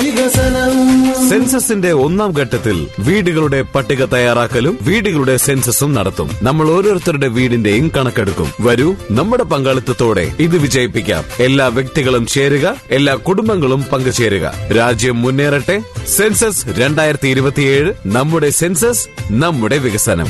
വികസനം സെൻസസിന്റെ ഒന്നാം ഘട്ടത്തിൽ വീടുകളുടെ പട്ടിക തയ്യാറാക്കലും വീടുകളുടെ സെൻസസും നടത്തും നമ്മൾ ഓരോരുത്തരുടെ വീടിന്റെയും കണക്കെടുക്കും വരൂ നമ്മുടെ പങ്കാളിത്തത്തോടെ ഇത് വിജയിപ്പിക്കാം എല്ലാ വ്യക്തികളും ചേരുക എല്ലാ കുടുംബങ്ങളും പങ്കുചേരുക രാജ്യം മുന്നേറട്ടെ സെൻസസ് രണ്ടായിരത്തി ഇരുപത്തിയേഴ് നമ്മുടെ സെൻസസ് നമ്മുടെ വികസനം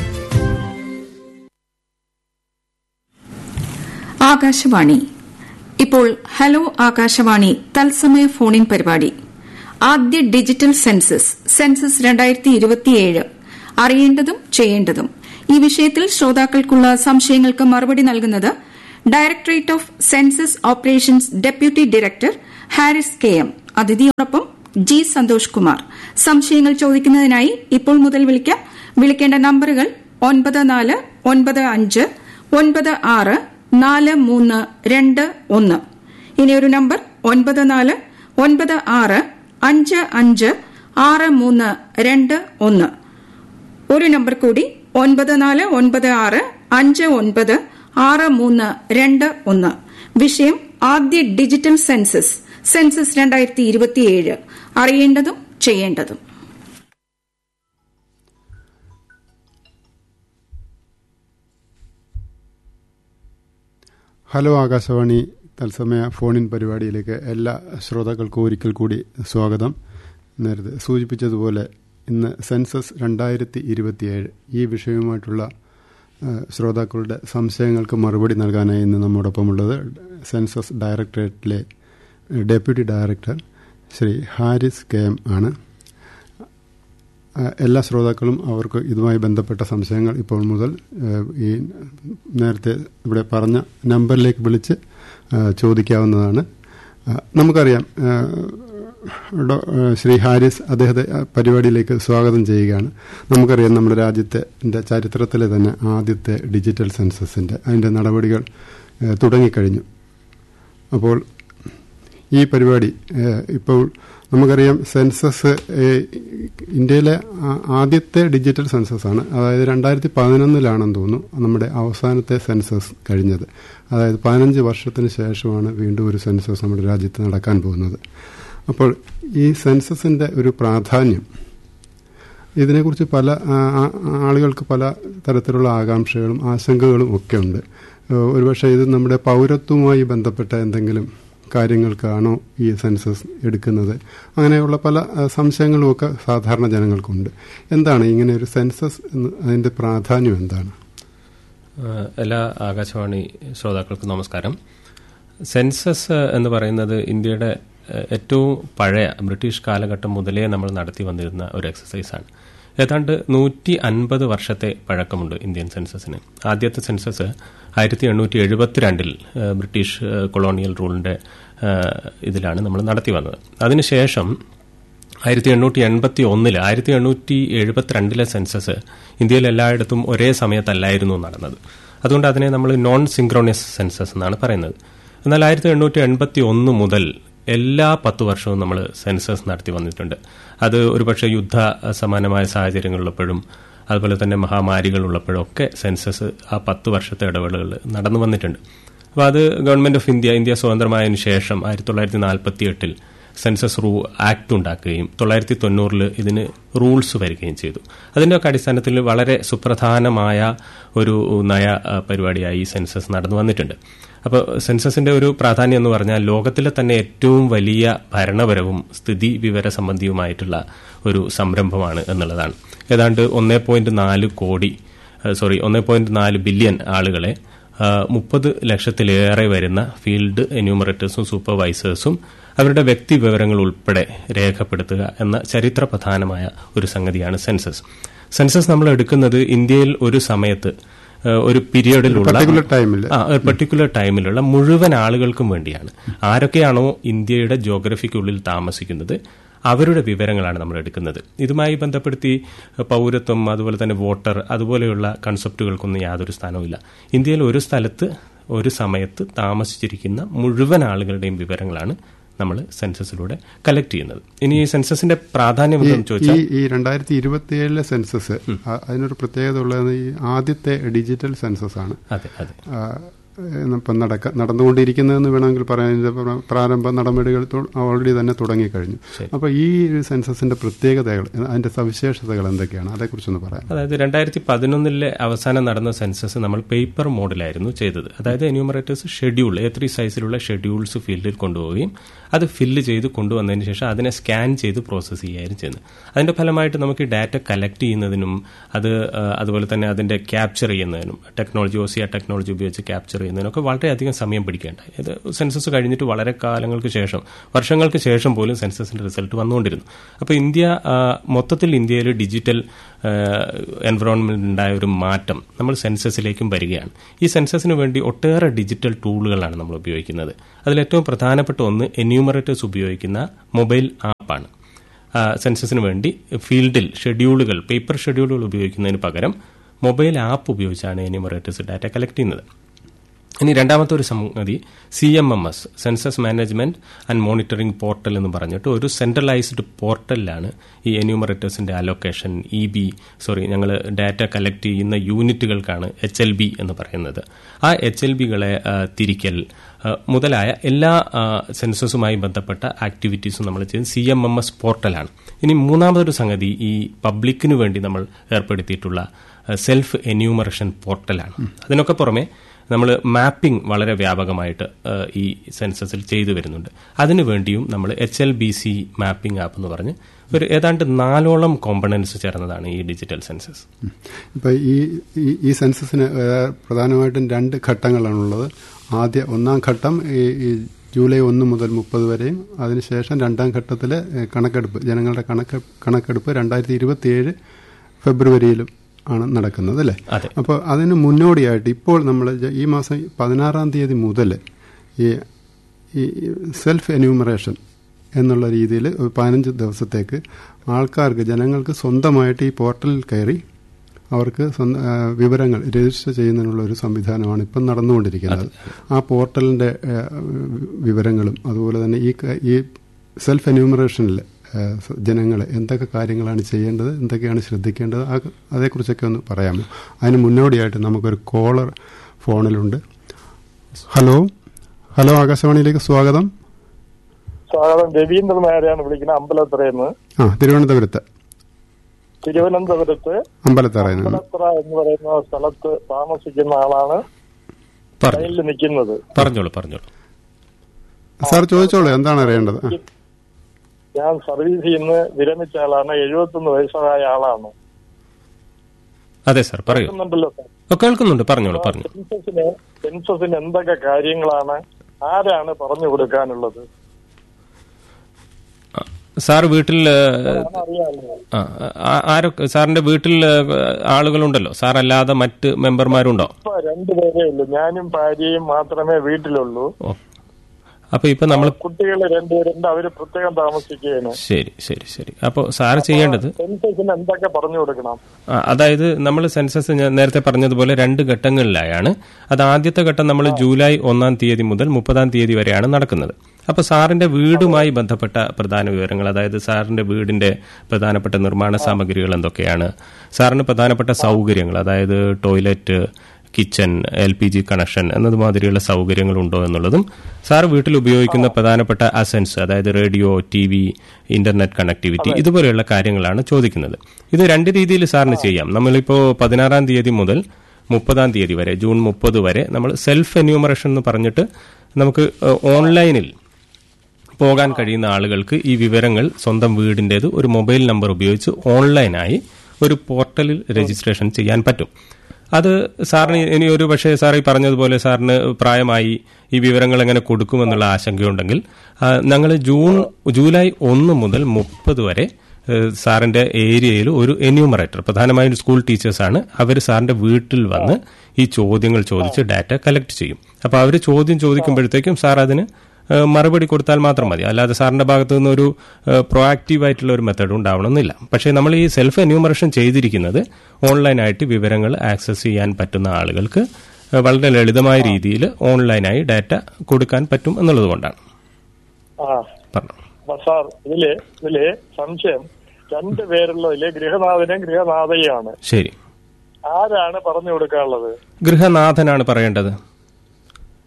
ആകാശവാണി ഇപ്പോൾ ഹലോ ആകാശവാണി തത്സമയ ഫോണിൻ പരിപാടി ആദ്യ ഡിജിറ്റൽ സെൻസസ് സെൻസസ് രണ്ടായിരത്തി ഇരുപത്തിയേഴ് അറിയേണ്ടതും ചെയ്യേണ്ടതും ഈ വിഷയത്തിൽ ശ്രോതാക്കൾക്കുള്ള സംശയങ്ങൾക്ക് മറുപടി നൽകുന്നത് directorate of census operations deputy director Haris K M അതിഥിയോടൊപ്പം ജി സന്തോഷ് കുമാർ സംശയങ്ങൾ ചോദിക്കുന്നതിനായി ഇപ്പോൾ മുതൽ വിളിക്കാം വിളിക്കേണ്ട നമ്പറുകൾ ഒൻപത് നാല് ഒൻപത് അഞ്ച് ഒൻപത് ആറ് നാല് മൂന്ന് രണ്ട് ഒന്ന് ഇനി ഒരു നമ്പർ ഒൻപത് നാല് ഒൻപത് ആറ് അഞ്ച് അഞ്ച് ആറ് മൂന്ന് രണ്ട് ഒന്ന് ഒരു നമ്പർ കൂടി ഒൻപത് നാല് ഒൻപത് ആറ് അഞ്ച് ഒൻപത് ആറ് മൂന്ന് രണ്ട് ഒന്ന് വിഷയം ആദ്യ ഡിജിറ്റൽ സെൻസസ് സെൻസസ് രണ്ടായിരത്തി ഇരുപത്തിയേഴ് അറിയേണ്ടതും ചെയ്യേണ്ടതും ഹലോ ആകാശവാണി തത്സമയ ഫോണിൻ പരിപാടിയിലേക്ക് എല്ലാ ശ്രോതാക്കൾക്കും ഒരിക്കൽ കൂടി സ്വാഗതം നേരത്തെ സൂചിപ്പിച്ചതുപോലെ ഇന്ന് സെൻസസ് രണ്ടായിരത്തി ഇരുപത്തിയേഴ് ഈ വിഷയവുമായിട്ടുള്ള ഏഹ്, ശ്രോതാക്കളുടെ സംശയങ്ങൾക്ക് മറുപടി നൽകാനായി ഇന്ന് നമ്മോടൊപ്പമുള്ളത് സെൻസസ് ഡയറക്ടറേറ്റിലെ deputy director Shri Haris K M ആണ് ഏഹ്, എല്ലാ ശ്രോതാക്കളും അവർക്ക് ഇതുമായി ബന്ധപ്പെട്ട സംശയങ്ങൾ ഇപ്പോൾ മുതൽ ഏഹ്, ഈ നേരത്തെ ഇവിടെ പറഞ്ഞ നമ്പറിലേക്ക് വിളിച്ച് ഏഹ്, ചോദിക്കാവുന്നതാണ് ഏഹ്, നമുക്കറിയാം ഏഹ്, ഡോ- ഏഹ്, ശ്രീ ഹാരിസ് അദ്ദേഹത്തെ ഏഹ്, പരിപാടിയിലേക്ക് സ്വാഗതം ചെയ്യുകയാണ് നമുക്കറിയാം നമ്മുടെ രാജ്യത്തെ ന്റെ ചരിത്രത്തിലെ തന്നെ ആദ്യത്തെ ഡിജിറ്റൽ സെൻസസിന്റെ അതിന്റെ നടപടികൾ ഏഹ്, തുടങ്ങിക്കഴിഞ്ഞു അപ്പോൾ ഈ പരിപാടി ഏഹ്, ഇപ്പോൾ നമുക്കറിയാം സെൻസസ് ഏഹ്, ഇന്ത്യയിലെ ആ- ആദ്യത്തെ ഡിജിറ്റൽ സെൻസസ് ആണ് അതായത് രണ്ടായിരത്തി പതിനൊന്നിലാണെന്ന് തോന്നുന്നു നമ്മുടെ അവസാനത്തെ സെൻസസ് കഴിഞ്ഞത് അതായത് പതിനഞ്ച് വർഷത്തിന് ശേഷമാണ് വീണ്ടും ഒരു സെൻസസ് നമ്മുടെ രാജ്യത്ത് നടക്കാൻ പോകുന്നത് അപ്പോൾ ഈ സെൻസസിന്റെ ഒരു പ്രാധാന്യം ഇതിനെക്കുറിച്ച് പല ആ, ആ, ആളുകൾക്ക് പല തരത്തിലുള്ള ആകാംക്ഷകളും ആശങ്കകളും ഒക്കെ ഉണ്ട് ഏഹ് ഒരുപക്ഷെ ഇത് നമ്മുടെ പൗരത്വവുമായി ബന്ധപ്പെട്ട എന്തെങ്കിലും കാര്യങ്ങൾക്കാണോ ഈ സെൻസസ് എടുക്കുന്നത് അങ്ങനെയുള്ള പല ആ, സംശയങ്ങളും ഒക്കെ സാധാരണ ജനങ്ങൾക്കുണ്ട് എന്താണ് ഇങ്ങനെ ഒരു സെൻസസ് എന്ന് അതിന്റെ പ്രാധാന്യം എന്താണ് ഏഹ് എല്ലാ ആകാശവാണി ശ്രോതാക്കൾക്കും നമസ്കാരം സെൻസസ് എന്ന് പറയുന്നത് ഇന്ത്യയുടെ ഏഹ് ഏറ്റവും പഴയ ബ്രിട്ടീഷ് കാലഘട്ടം മുതലേ നമ്മൾ നടത്തി വന്നിരുന്ന ഒരു എക്സസൈസാണ് ഏതാണ്ട് നൂറ്റി അൻപത് വർഷത്തെ പഴക്കമുണ്ട് ഇന്ത്യൻ സെൻസസിന് ആദ്യത്തെ സെൻസസ് ആയിരത്തി എണ്ണൂറ്റി എഴുപത്തിരണ്ടിൽ ഏഹ് ബ്രിട്ടീഷ് ഏഹ് കൊളോണിയൽ റൂളിന്റെ ഏഹ് ഇതിലാണ് നമ്മൾ നടത്തി വന്നത് അതിനുശേഷം ആയിരത്തി എണ്ണൂറ്റി എൺപത്തി ഒന്നില് ആയിരത്തി എണ്ണൂറ്റി എഴുപത്തിരണ്ടിലെ സെൻസസ് ഇന്ത്യയിൽ എല്ലായിടത്തും ഒരേ സമയത്തല്ലായിരുന്നു നടന്നത് അതുകൊണ്ട് അതിനെ നമ്മൾ നോൺ സിങ്ക്രോണിയസ് സെൻസസ് എന്നാണ് പറയുന്നത് എന്നാൽ ആയിരത്തി എണ്ണൂറ്റി എൺപത്തി ഒന്ന് മുതൽ എല്ലാ പത്ത് വർഷവും നമ്മൾ സെൻസസ് നടത്തി വന്നിട്ടുണ്ട് അത് ഒരുപക്ഷെ യുദ്ധ സമാനമായ സാഹചര്യങ്ങളുള്ളപ്പോഴും അതുപോലെ തന്നെ മഹാമാരികൾ ഉള്ളപ്പോഴും ഒക്കെ സെൻസസ് ആ പത്ത് വർഷത്തെ ഇടവേളകൾ നടന്നു വന്നിട്ടുണ്ട് അപ്പോൾ അത് ഗവൺമെന്റ് ഓഫ് ഇന്ത്യ ഇന്ത്യ സ്വതന്ത്രമായതിനു ശേഷം ആയിരത്തി തൊള്ളായിരത്തി നാൽപ്പത്തി എട്ടിൽ സെൻസസ് റൂ ആക്ട് ഉണ്ടാക്കുകയും തൊള്ളായിരത്തി തൊണ്ണൂറിൽ ഇതിന് റൂൾസ് വരികയും ചെയ്തു അതിൻ്റെയൊക്കെ അടിസ്ഥാനത്തിൽ വളരെ സുപ്രധാനമായ ഒരു നയ ആ, പരിപാടിയായി ഈ സെൻസസ് നടന്നു വന്നിട്ടുണ്ട് അപ്പോൾ സെൻസസിന്റെ ഒരു പ്രാധാന്യം എന്ന് പറഞ്ഞാൽ ലോകത്തിലെ തന്നെ ഏറ്റവും വലിയ ഭരണപരവും സ്ഥിതി വിവര സംബന്ധിയുമായിട്ടുള്ള ഒരു സംരംഭമാണ് എന്നുള്ളതാണ് ഏതാണ്ട് ഒന്നേ പോയിന്റ് നാല് കോടി സോറി ഒന്നേ പോയിന്റ് നാല് ബില്യൺ ആളുകളെ മുപ്പത് ലക്ഷത്തിലേറെ വരുന്ന ഫീൽഡ് എന്യൂമറേറ്റേഴ്സും സൂപ്പർവൈസേഴ്സും അവരുടെ വ്യക്തി വിവരങ്ങൾ ഉൾപ്പെടെ രേഖപ്പെടുത്തുക എന്ന ചരിത്രപ്രധാനമായ ഒരു സംഗതിയാണ് സെൻസസ് സെൻസസ് നമ്മൾ എടുക്കുന്നത് ഇന്ത്യയിൽ ഒരു സമയത്ത് ഏഹ്, ഒരു പീരിയഡിലുള്ള particular time ല്. ആ ഒരു പെർട്ടിക്കുലർ ടൈമിലുള്ള മുഴുവൻ ആളുകൾക്കും വേണ്ടിയാണ് ആരൊക്കെയാണോ ഇന്ത്യയുടെ ജോഗ്രഫിക്കുള്ളിൽ താമസിക്കുന്നത് അവരുടെ വിവരങ്ങളാണ് നമ്മൾ എടുക്കുന്നത് ഇതുമായി ബന്ധപ്പെടുത്തി പൗരത്വം അതുപോലെ തന്നെ വോട്ടർ അതുപോലെയുള്ള കൺസെപ്റ്റുകൾക്കൊന്നും യാതൊരു സ്ഥാനവുമില്ല ഇന്ത്യയിൽ ഒരു സ്ഥലത്ത് ഒരു സമയത്ത് താമസിച്ചിരിക്കുന്ന മുഴുവൻ ആളുകളുടെയും വിവരങ്ങളാണ് നമ്മൾ സെൻസസിലൂടെ കളക്ട് ചെയ്യുന്നത് ഇനി ഈ സെൻസസിന്റെ പ്രാധാന്യം ഈ എന്തെന്ന് ചോദിച്ചാൽ ഈ- ഈ രണ്ടായിരത്തി ഇരുപത്തി ഏഴിലെ സെൻസസ് ആ- അതിനൊരു പ്രത്യേകത ഉള്ളത് ഈ ആദ്യത്തെ ഡിജിറ്റൽ സെൻസസ് ആണ് അതെ അതെ ആ, ഏഹ്, ഇപ്പം നടക്ക നടന്നുകൊണ്ടിരിക്കുന്നതെന്ന് വേണമെങ്കിൽ പറയാൻ ഇതിന്റെ പ്ര- പ്രാരംഭ നടപടികൾ ഓൾറെഡി തന്നെ തുടങ്ങിക്കഴിഞ്ഞു അപ്പോൾ ഈ ഒരു സെൻസസിന്റെ പ്രത്യേകതകൾ അതിന്റെ സവിശേഷതകൾ എന്തൊക്കെയാണ് അതേക്കുറിച്ചൊന്ന് പറയാം അതായത് രണ്ടായിരത്തി പതിനൊന്നിലെ അവസാനം നടന്ന സെൻസസ് നമ്മൾ പേപ്പർ മോഡിലായിരുന്നു ചെയ്തത് അതായത് എന്യൂമറേറ്റേഴ്സ് ഷെഡ്യൂൾ എ ത്രീ സൈസിലുള്ള ഷെഡ്യൂൾസ് ഫീൽഡിൽ കൊണ്ടുപോവുകയും അത് ഫില്ല് ചെയ്ത് കൊണ്ടുവന്നതിന് ശേഷം അതിനെ സ്കാൻ ചെയ്ത് പ്രോസസ്സ് ചെയ്യുകയായിരുന്നു ചെയ്യുന്നത് അതിന്റെ ഫലമായിട്ട് നമുക്ക് ഈ ഡാറ്റ കളക്ട് ചെയ്യുന്നതിനും അത് ആ, അതുപോലെ തന്നെ അതിന്റെ ക്യാപ്ചർ ചെയ്യുന്നതിനും ടെക്നോളജി ഓസിയ ടെക്നോളജി ഉപയോഗിച്ച് ക്യാപ്ചർ ചെയ്യുന്നതിനൊക്കെ വളരെയധികം സമയം പിടിക്കേണ്ടായി ഇത് സെൻസസ് കഴിഞ്ഞിട്ട് വളരെ കാലങ്ങൾക്ക് ശേഷം വർഷങ്ങൾക്ക് ശേഷം പോലും സെൻസസിന്റെ റിസൾട്ട് വന്നുകൊണ്ടിരുന്നു അപ്പോൾ ഇന്ത്യ ആ, മൊത്തത്തിൽ ഇന്ത്യയിൽ ഡിജിറ്റൽ എൻവറോൺമെന്റ് ഉണ്ടായ ഒരു മാറ്റം നമ്മൾ സെൻസസിലേക്കും വരികയാണ് ഈ സെൻസസിന് വേണ്ടി ഒട്ടേറെ ഡിജിറ്റൽ ടൂളുകളാണ് നമ്മൾ ഉപയോഗിക്കുന്നത് അതിലേറ്റവും പ്രധാനപ്പെട്ട ഒന്ന് എന്യൂമറേറ്റേഴ്സ് ഉപയോഗിക്കുന്ന മൊബൈൽ ആപ്പാണ് ആ, സെൻസസിന് വേണ്ടി ഫീൽഡിൽ ഷെഡ്യൂളുകൾ പേപ്പർ ഷെഡ്യൂളുകൾ ഉപയോഗിക്കുന്നതിന് പകരം മൊബൈൽ ആപ്പ് ഉപയോഗിച്ചാണ് എന്യൂമറേറ്റേഴ്സ് ഡാറ്റ കളക്ട് ചെയ്യുന്നത് ഇനി രണ്ടാമത്തെ ഒരു സംഗതി C M M S census management and monitoring portal എന്ന് പറഞ്ഞിട്ട് ഒരു സെൻട്രലൈസ്ഡ് പോർട്ടലിലാണ് ഈ എന്യൂമറേറ്റേഴ്സിന്റെ അലൊക്കേഷൻ ഇ ബി സോറി ഞങ്ങൾ ഡാറ്റ കളക്ട് ചെയ്യുന്ന യൂണിറ്റുകൾക്കാണ് എച്ച് എൽ ബി എന്ന് പറയുന്നത് ആ എച്ച് എൽ ബികളെ തിരിക്കൽ ആ, മുതലായ എല്ലാ ആ, സെൻസസുമായി ബന്ധപ്പെട്ട ആക്ടിവിറ്റീസും നമ്മൾ ചെയ്യുന്നത് സി എം എം എസ് പോർട്ടലാണ് ഇനി മൂന്നാമതൊരു സംഗതി ഈ പബ്ലിക്കിനു വേണ്ടി നമ്മൾ ഏർപ്പെടുത്തിയിട്ടുള്ള സെൽഫ് എന്യൂമറേഷൻ പോർട്ടലാണ് അതിനൊക്കെ പുറമെ നമ്മൾ മാപ്പിംഗ് വളരെ വ്യാപകമായിട്ട് ആ, ഈ സെൻസസിൽ ചെയ്തു വരുന്നുണ്ട് അതിനു വേണ്ടിയും നമ്മൾ H L B C mapping app എന്ന് പറഞ്ഞ് ഒരു ഏതാണ്ട് നാലോളം കോമ്പണൻസ് ചേർന്നതാണ് ഈ ഡിജിറ്റൽ സെൻസസ് ഇപ്പൊ ഈ ഈ- ഈ സെൻസസിന് ഏഹ്, പ്രധാനമായിട്ടും രണ്ട് ഘട്ടങ്ങളാണുള്ളത് ആദ്യ ഒന്നാം ഘട്ടം ഈ ഈ ജൂലൈ ഒന്ന് മുതൽ മുപ്പത് വരെയും അതിനുശേഷം രണ്ടാം ഘട്ടത്തിലെ ഏഹ്, കണക്കെടുപ്പ് ജനങ്ങളുടെ കണക്ക് കണക്കെടുപ്പ് രണ്ടായിരത്തി ഇരുപത്തിയേഴ് ഫെബ്രുവരിയിലും ആണ് നടക്കുന്നത് അല്ലേ അതെ. അപ്പോൾ അതിന് മുന്നോടിയായിട്ട് ഇപ്പോൾ നമ്മൾ ഈ മാസം പതിനാറാം തീയതി മുതൽ ഈ ഈ സെൽഫ് എന്യൂമറേഷൻ എന്നുള്ള രീതിയിൽ ഒരു പതിനഞ്ച് ദിവസത്തേക്ക് ആൾക്കാർക്ക് ജനങ്ങൾക്ക് സ്വന്തമായിട്ട് ഈ പോർട്ടലിൽ കയറി അവർക്ക് സ്വന്തം ആ, വിവരങ്ങൾ രജിസ്റ്റർ ചെയ്യുന്നതിനുള്ള ഒരു സംവിധാനമാണ് ഇപ്പം നടന്നുകൊണ്ടിരിക്കുന്നത് ആ പോർട്ടലിന്റെ ആ, വിവരങ്ങളും അതുപോലെ തന്നെ ഈ ക- ഈ സെൽഫ് എന്യൂമറേഷനിൽ ജനങ്ങൾ എന്തൊക്കെ കാര്യങ്ങളാണ് ചെയ്യേണ്ടത് എന്തൊക്കെയാണ് ശ്രദ്ധിക്കേണ്ടത് ആ അതേക്കുറിച്ചൊക്കെ ഒന്ന് പറയാമോ അതിന് മുന്നോടിയായിട്ട് നമുക്കൊരു കോളർ ഫോണിലുണ്ട് ഹലോ ഹലോ ആകാശവാണിയിലേക്ക് സ്വാഗതം സ്വാഗതം രവീന്ദ്രൻ നായരെയാണ് വിളിക്കുന്നത് അമ്പലത്തറയെന്ന് ആ തിരുവനന്തപുരത്ത് തിരുവനന്തപുരത്ത് അമ്പലത്തറയിൽ നിന്ന് അമ്പലത്തറ എന്ന് പറയുന്ന സ്ഥലത്ത് താമസിക്കുന്ന ആളാണ് പറഞ്ഞു ലൈനിൽ നിൽക്കുന്നത് പറഞ്ഞോളൂ പറഞ്ഞോളൂ സാർ ചോദിച്ചോളൂ എന്താണ് അറിയേണ്ടത് ആ. ഞാൻ സർവീസിൽ നിന്ന് വിരമിച്ച ആളാണ് എഴുപത്തൊന്ന് വയസ്സായ ആളാണ് അതെ സാർ പറയൂ കേൾക്കുന്നുണ്ടല്ലോ സാർ ഓ, കേൾക്കുന്നുണ്ട് പറഞ്ഞോളൂ പറഞ്ഞു സെൻസസിന് സെൻസസിന് എന്തൊക്കെ കാര്യങ്ങളാണ് ആരാണ് പറഞ്ഞു കൊടുക്കാനുള്ളത് സാർ വീട്ടിൽ ഏ, അറിയാമല്ലോ ആ, ആ- ആരൊക്കെ സാറിന്റെ വീട്ടിൽ ഏ, ആളുകളുണ്ടല്ലോ സാർ അല്ലാതെ മറ്റ് മെമ്പർമാരുണ്ടോ ഇപ്പൊ രണ്ടുപേരേ ഉള്ളൂ ഞാനും ഭാര്യയും മാത്രമേ വീട്ടിലുള്ളൂ ഓ അപ്പൊ ഇപ്പൊ നമ്മൾ കുട്ടികൾ രണ്ടുപേരുണ്ട് അവര് പ്രത്യേകം താമസിക്കുകയാണ് ശരി ശരി ശരി അപ്പോൾ സാറ് ചെയ്യേണ്ടത് സെൻസസിന് എന്തൊക്കെ പറഞ്ഞു കൊടുക്കണം ആ, അതായത് നമ്മൾ സെൻസസ് ഞാൻ നേരത്തെ പറഞ്ഞതുപോലെ രണ്ട് ഘട്ടങ്ങളിലായാണ് അത് ആദ്യത്തെ ഘട്ടം നമ്മൾ ജൂലൈ ഒന്നാം തീയതി മുതൽ മുപ്പതാം തീയതി വരെയാണ് നടക്കുന്നത് അപ്പൊ സാറിന്റെ വീടുമായി ബന്ധപ്പെട്ട പ്രധാന വിവരങ്ങൾ അതായത് സാറിന്റെ വീടിന്റെ പ്രധാനപ്പെട്ട നിർമ്മാണ സാമഗ്രികൾ എന്തൊക്കെയാണ് സാറിന് പ്രധാനപ്പെട്ട സൗകര്യങ്ങൾ അതായത് toilet kitchen L P G connection എന്നതുമാതിരിയുള്ള സൗകര്യങ്ങളുണ്ടോ എന്നുള്ളതും സാർ വീട്ടിൽ ഉപയോഗിക്കുന്ന പ്രധാനപ്പെട്ട അസൻസ് അതായത് radio T V internet connectivity ഇതുപോലെയുള്ള കാര്യങ്ങളാണ് ചോദിക്കുന്നത് ഇത് രണ്ട് രീതിയിൽ സാറിന് ചെയ്യാം നമ്മളിപ്പോ പതിനാറാം തീയതി മുതൽ മുപ്പതാം തീയതി വരെ ജൂൺ മുപ്പത് വരെ നമ്മൾ സെൽഫ് എന്യൂമറേഷൻ എന്ന് പറഞ്ഞിട്ട് നമുക്ക് ഏഹ്, ഓൺലൈനിൽ പോകാൻ കഴിയുന്ന ആളുകൾക്ക് ഈ വിവരങ്ങൾ സ്വന്തം വീടിൻ്റെത് ഒരു മൊബൈൽ നമ്പർ ഉപയോഗിച്ച് ഓൺലൈനായി ഒരു പോർട്ടലിൽ രജിസ്ട്രേഷൻ ചെയ്യാൻ പറ്റും അത് സാറിന് ഇനി ഒരു പക്ഷേ സാർ ഈ പറഞ്ഞതുപോലെ സാറിന് പ്രായമായി ഈ വിവരങ്ങൾ എങ്ങനെ കൊടുക്കുമെന്നുള്ള ആശങ്കയുണ്ടെങ്കിൽ ഞങ്ങൾ ജൂൺ ജൂലൈ ഒന്ന് മുതൽ മുപ്പത് വരെ ഏഹ്, സാറിന്റെ ഏരിയയിൽ ഒരു എന്യൂമറേറ്റർ പ്രധാനമായും സ്കൂൾ ടീച്ചേഴ്സാണ് അവർ സാറിന്റെ വീട്ടിൽ വന്ന് ഈ ചോദ്യങ്ങൾ ചോദിച്ച് ഡാറ്റ കളക്ട് ചെയ്യും അപ്പോൾ അവർ ചോദ്യം ചോദിക്കുമ്പോഴത്തേക്കും സാർ അതിന് ഏഹ് മറുപടി കൊടുത്താൽ മാത്രം മതി അല്ലാതെ സാറിന്റെ ഭാഗത്തു നിന്ന് ഒരു പ്രൊആക്റ്റീവ് ആയിട്ടുള്ള ഒരു മെത്തേഡ് ഉണ്ടാവണമെന്നില്ല പക്ഷേ നമ്മൾ ഈ സെൽഫ് എന്യൂമറേഷൻ ചെയ്തിരിക്കുന്നത് ഓൺലൈനായിട്ട് വിവരങ്ങൾ ആക്സസ് ചെയ്യാൻ പറ്റുന്ന ആളുകൾക്ക് ഏഹ് വളരെ ലളിതമായ രീതിയിൽ ഓൺലൈനായി ഡാറ്റ കൊടുക്കാൻ പറ്റും എന്നുള്ളത് കൊണ്ടാണ് ആ പറഞ്ഞു അപ്പൊ സാർ ഇതില് ഇതില് സംശയം രണ്ട് പേരുള്ളതില് ഗൃഹനാഥനും ഗൃഹനാഥയുമാണ് ശരി ആരാണ് പറഞ്ഞു കൊടുക്കാനുള്ളത് ഗൃഹനാഥനാണ് പറയേണ്ടത്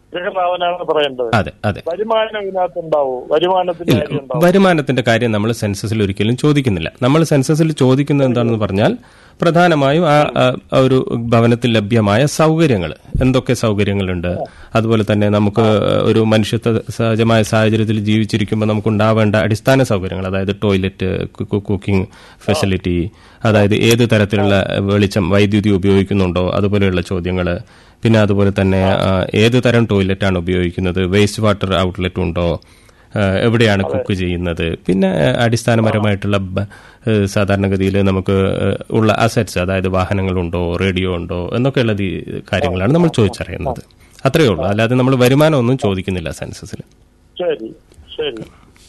ഗൃഹനാഥനാണ് പറയേണ്ടത് അതെ അതെ വരുമാനം ഇതിനകത്ത് ഉണ്ടാവൂ വരുമാനത്തിന്റെ ഇല്ല കാര്യം ഉണ്ടാവും വരുമാനത്തിന്റെ കാര്യം നമ്മൾ സെൻസസിൽ ഒരിക്കലും ചോദിക്കുന്നില്ല നമ്മൾ സെൻസസിൽ ചോദിക്കുന്നത് എന്താണെന്ന് പറഞ്ഞാൽ പ്രധാനമായും ആ ആ, ആ ഒരു ഭവനത്തിൽ ലഭ്യമായ സൗകര്യങ്ങൾ എന്തൊക്കെ സൗകര്യങ്ങളുണ്ട് അതുപോലെ തന്നെ നമുക്ക് ഒരു മനുഷ്യത്വ സഹജമായ സാഹചര്യത്തിൽ ജീവിച്ചിരിക്കുമ്പോൾ നമുക്ക് ഉണ്ടാവേണ്ട അടിസ്ഥാന സൗകര്യങ്ങൾ അതായത് ടോയ്ലറ്റ് കുക്കിംഗ് ഫെസിലിറ്റി അതായത് ഏത് തരത്തിലുള്ള വെളിച്ചം വൈദ്യുതി ഉപയോഗിക്കുന്നുണ്ടോ അതുപോലെയുള്ള ചോദ്യങ്ങൾ പിന്നെ അതുപോലെ തന്നെ ആ, ഏത് തരം ടോയ്ലറ്റാണ് ഉപയോഗിക്കുന്നത് വേസ്റ്റ് വാട്ടർ ഔട്ട്ലെറ്റ് ഉണ്ടോ ആ, എവിടെയാണ് കുക്ക് ചെയ്യുന്നത് പിന്നെ ആ, അടിസ്ഥാനപരമായിട്ടുള്ള ബ- ഏ, സാധാരണഗതിയിൽ നമുക്ക് ഏ, ഉള്ള അസറ്റ്സ് അതായത് വാഹനങ്ങളുണ്ടോ റേഡിയോ ഉണ്ടോ എന്നൊക്കെയുള്ള ദി- കാര്യങ്ങളാണ് നമ്മൾ ചോദിച്ചറിയുന്നത് അത്രയേ ഉള്ളൂ അല്ലാതെ നമ്മൾ വരുമാനമൊന്നും ചോദിക്കുന്നില്ല സെൻസസിൽ ശരി ശരി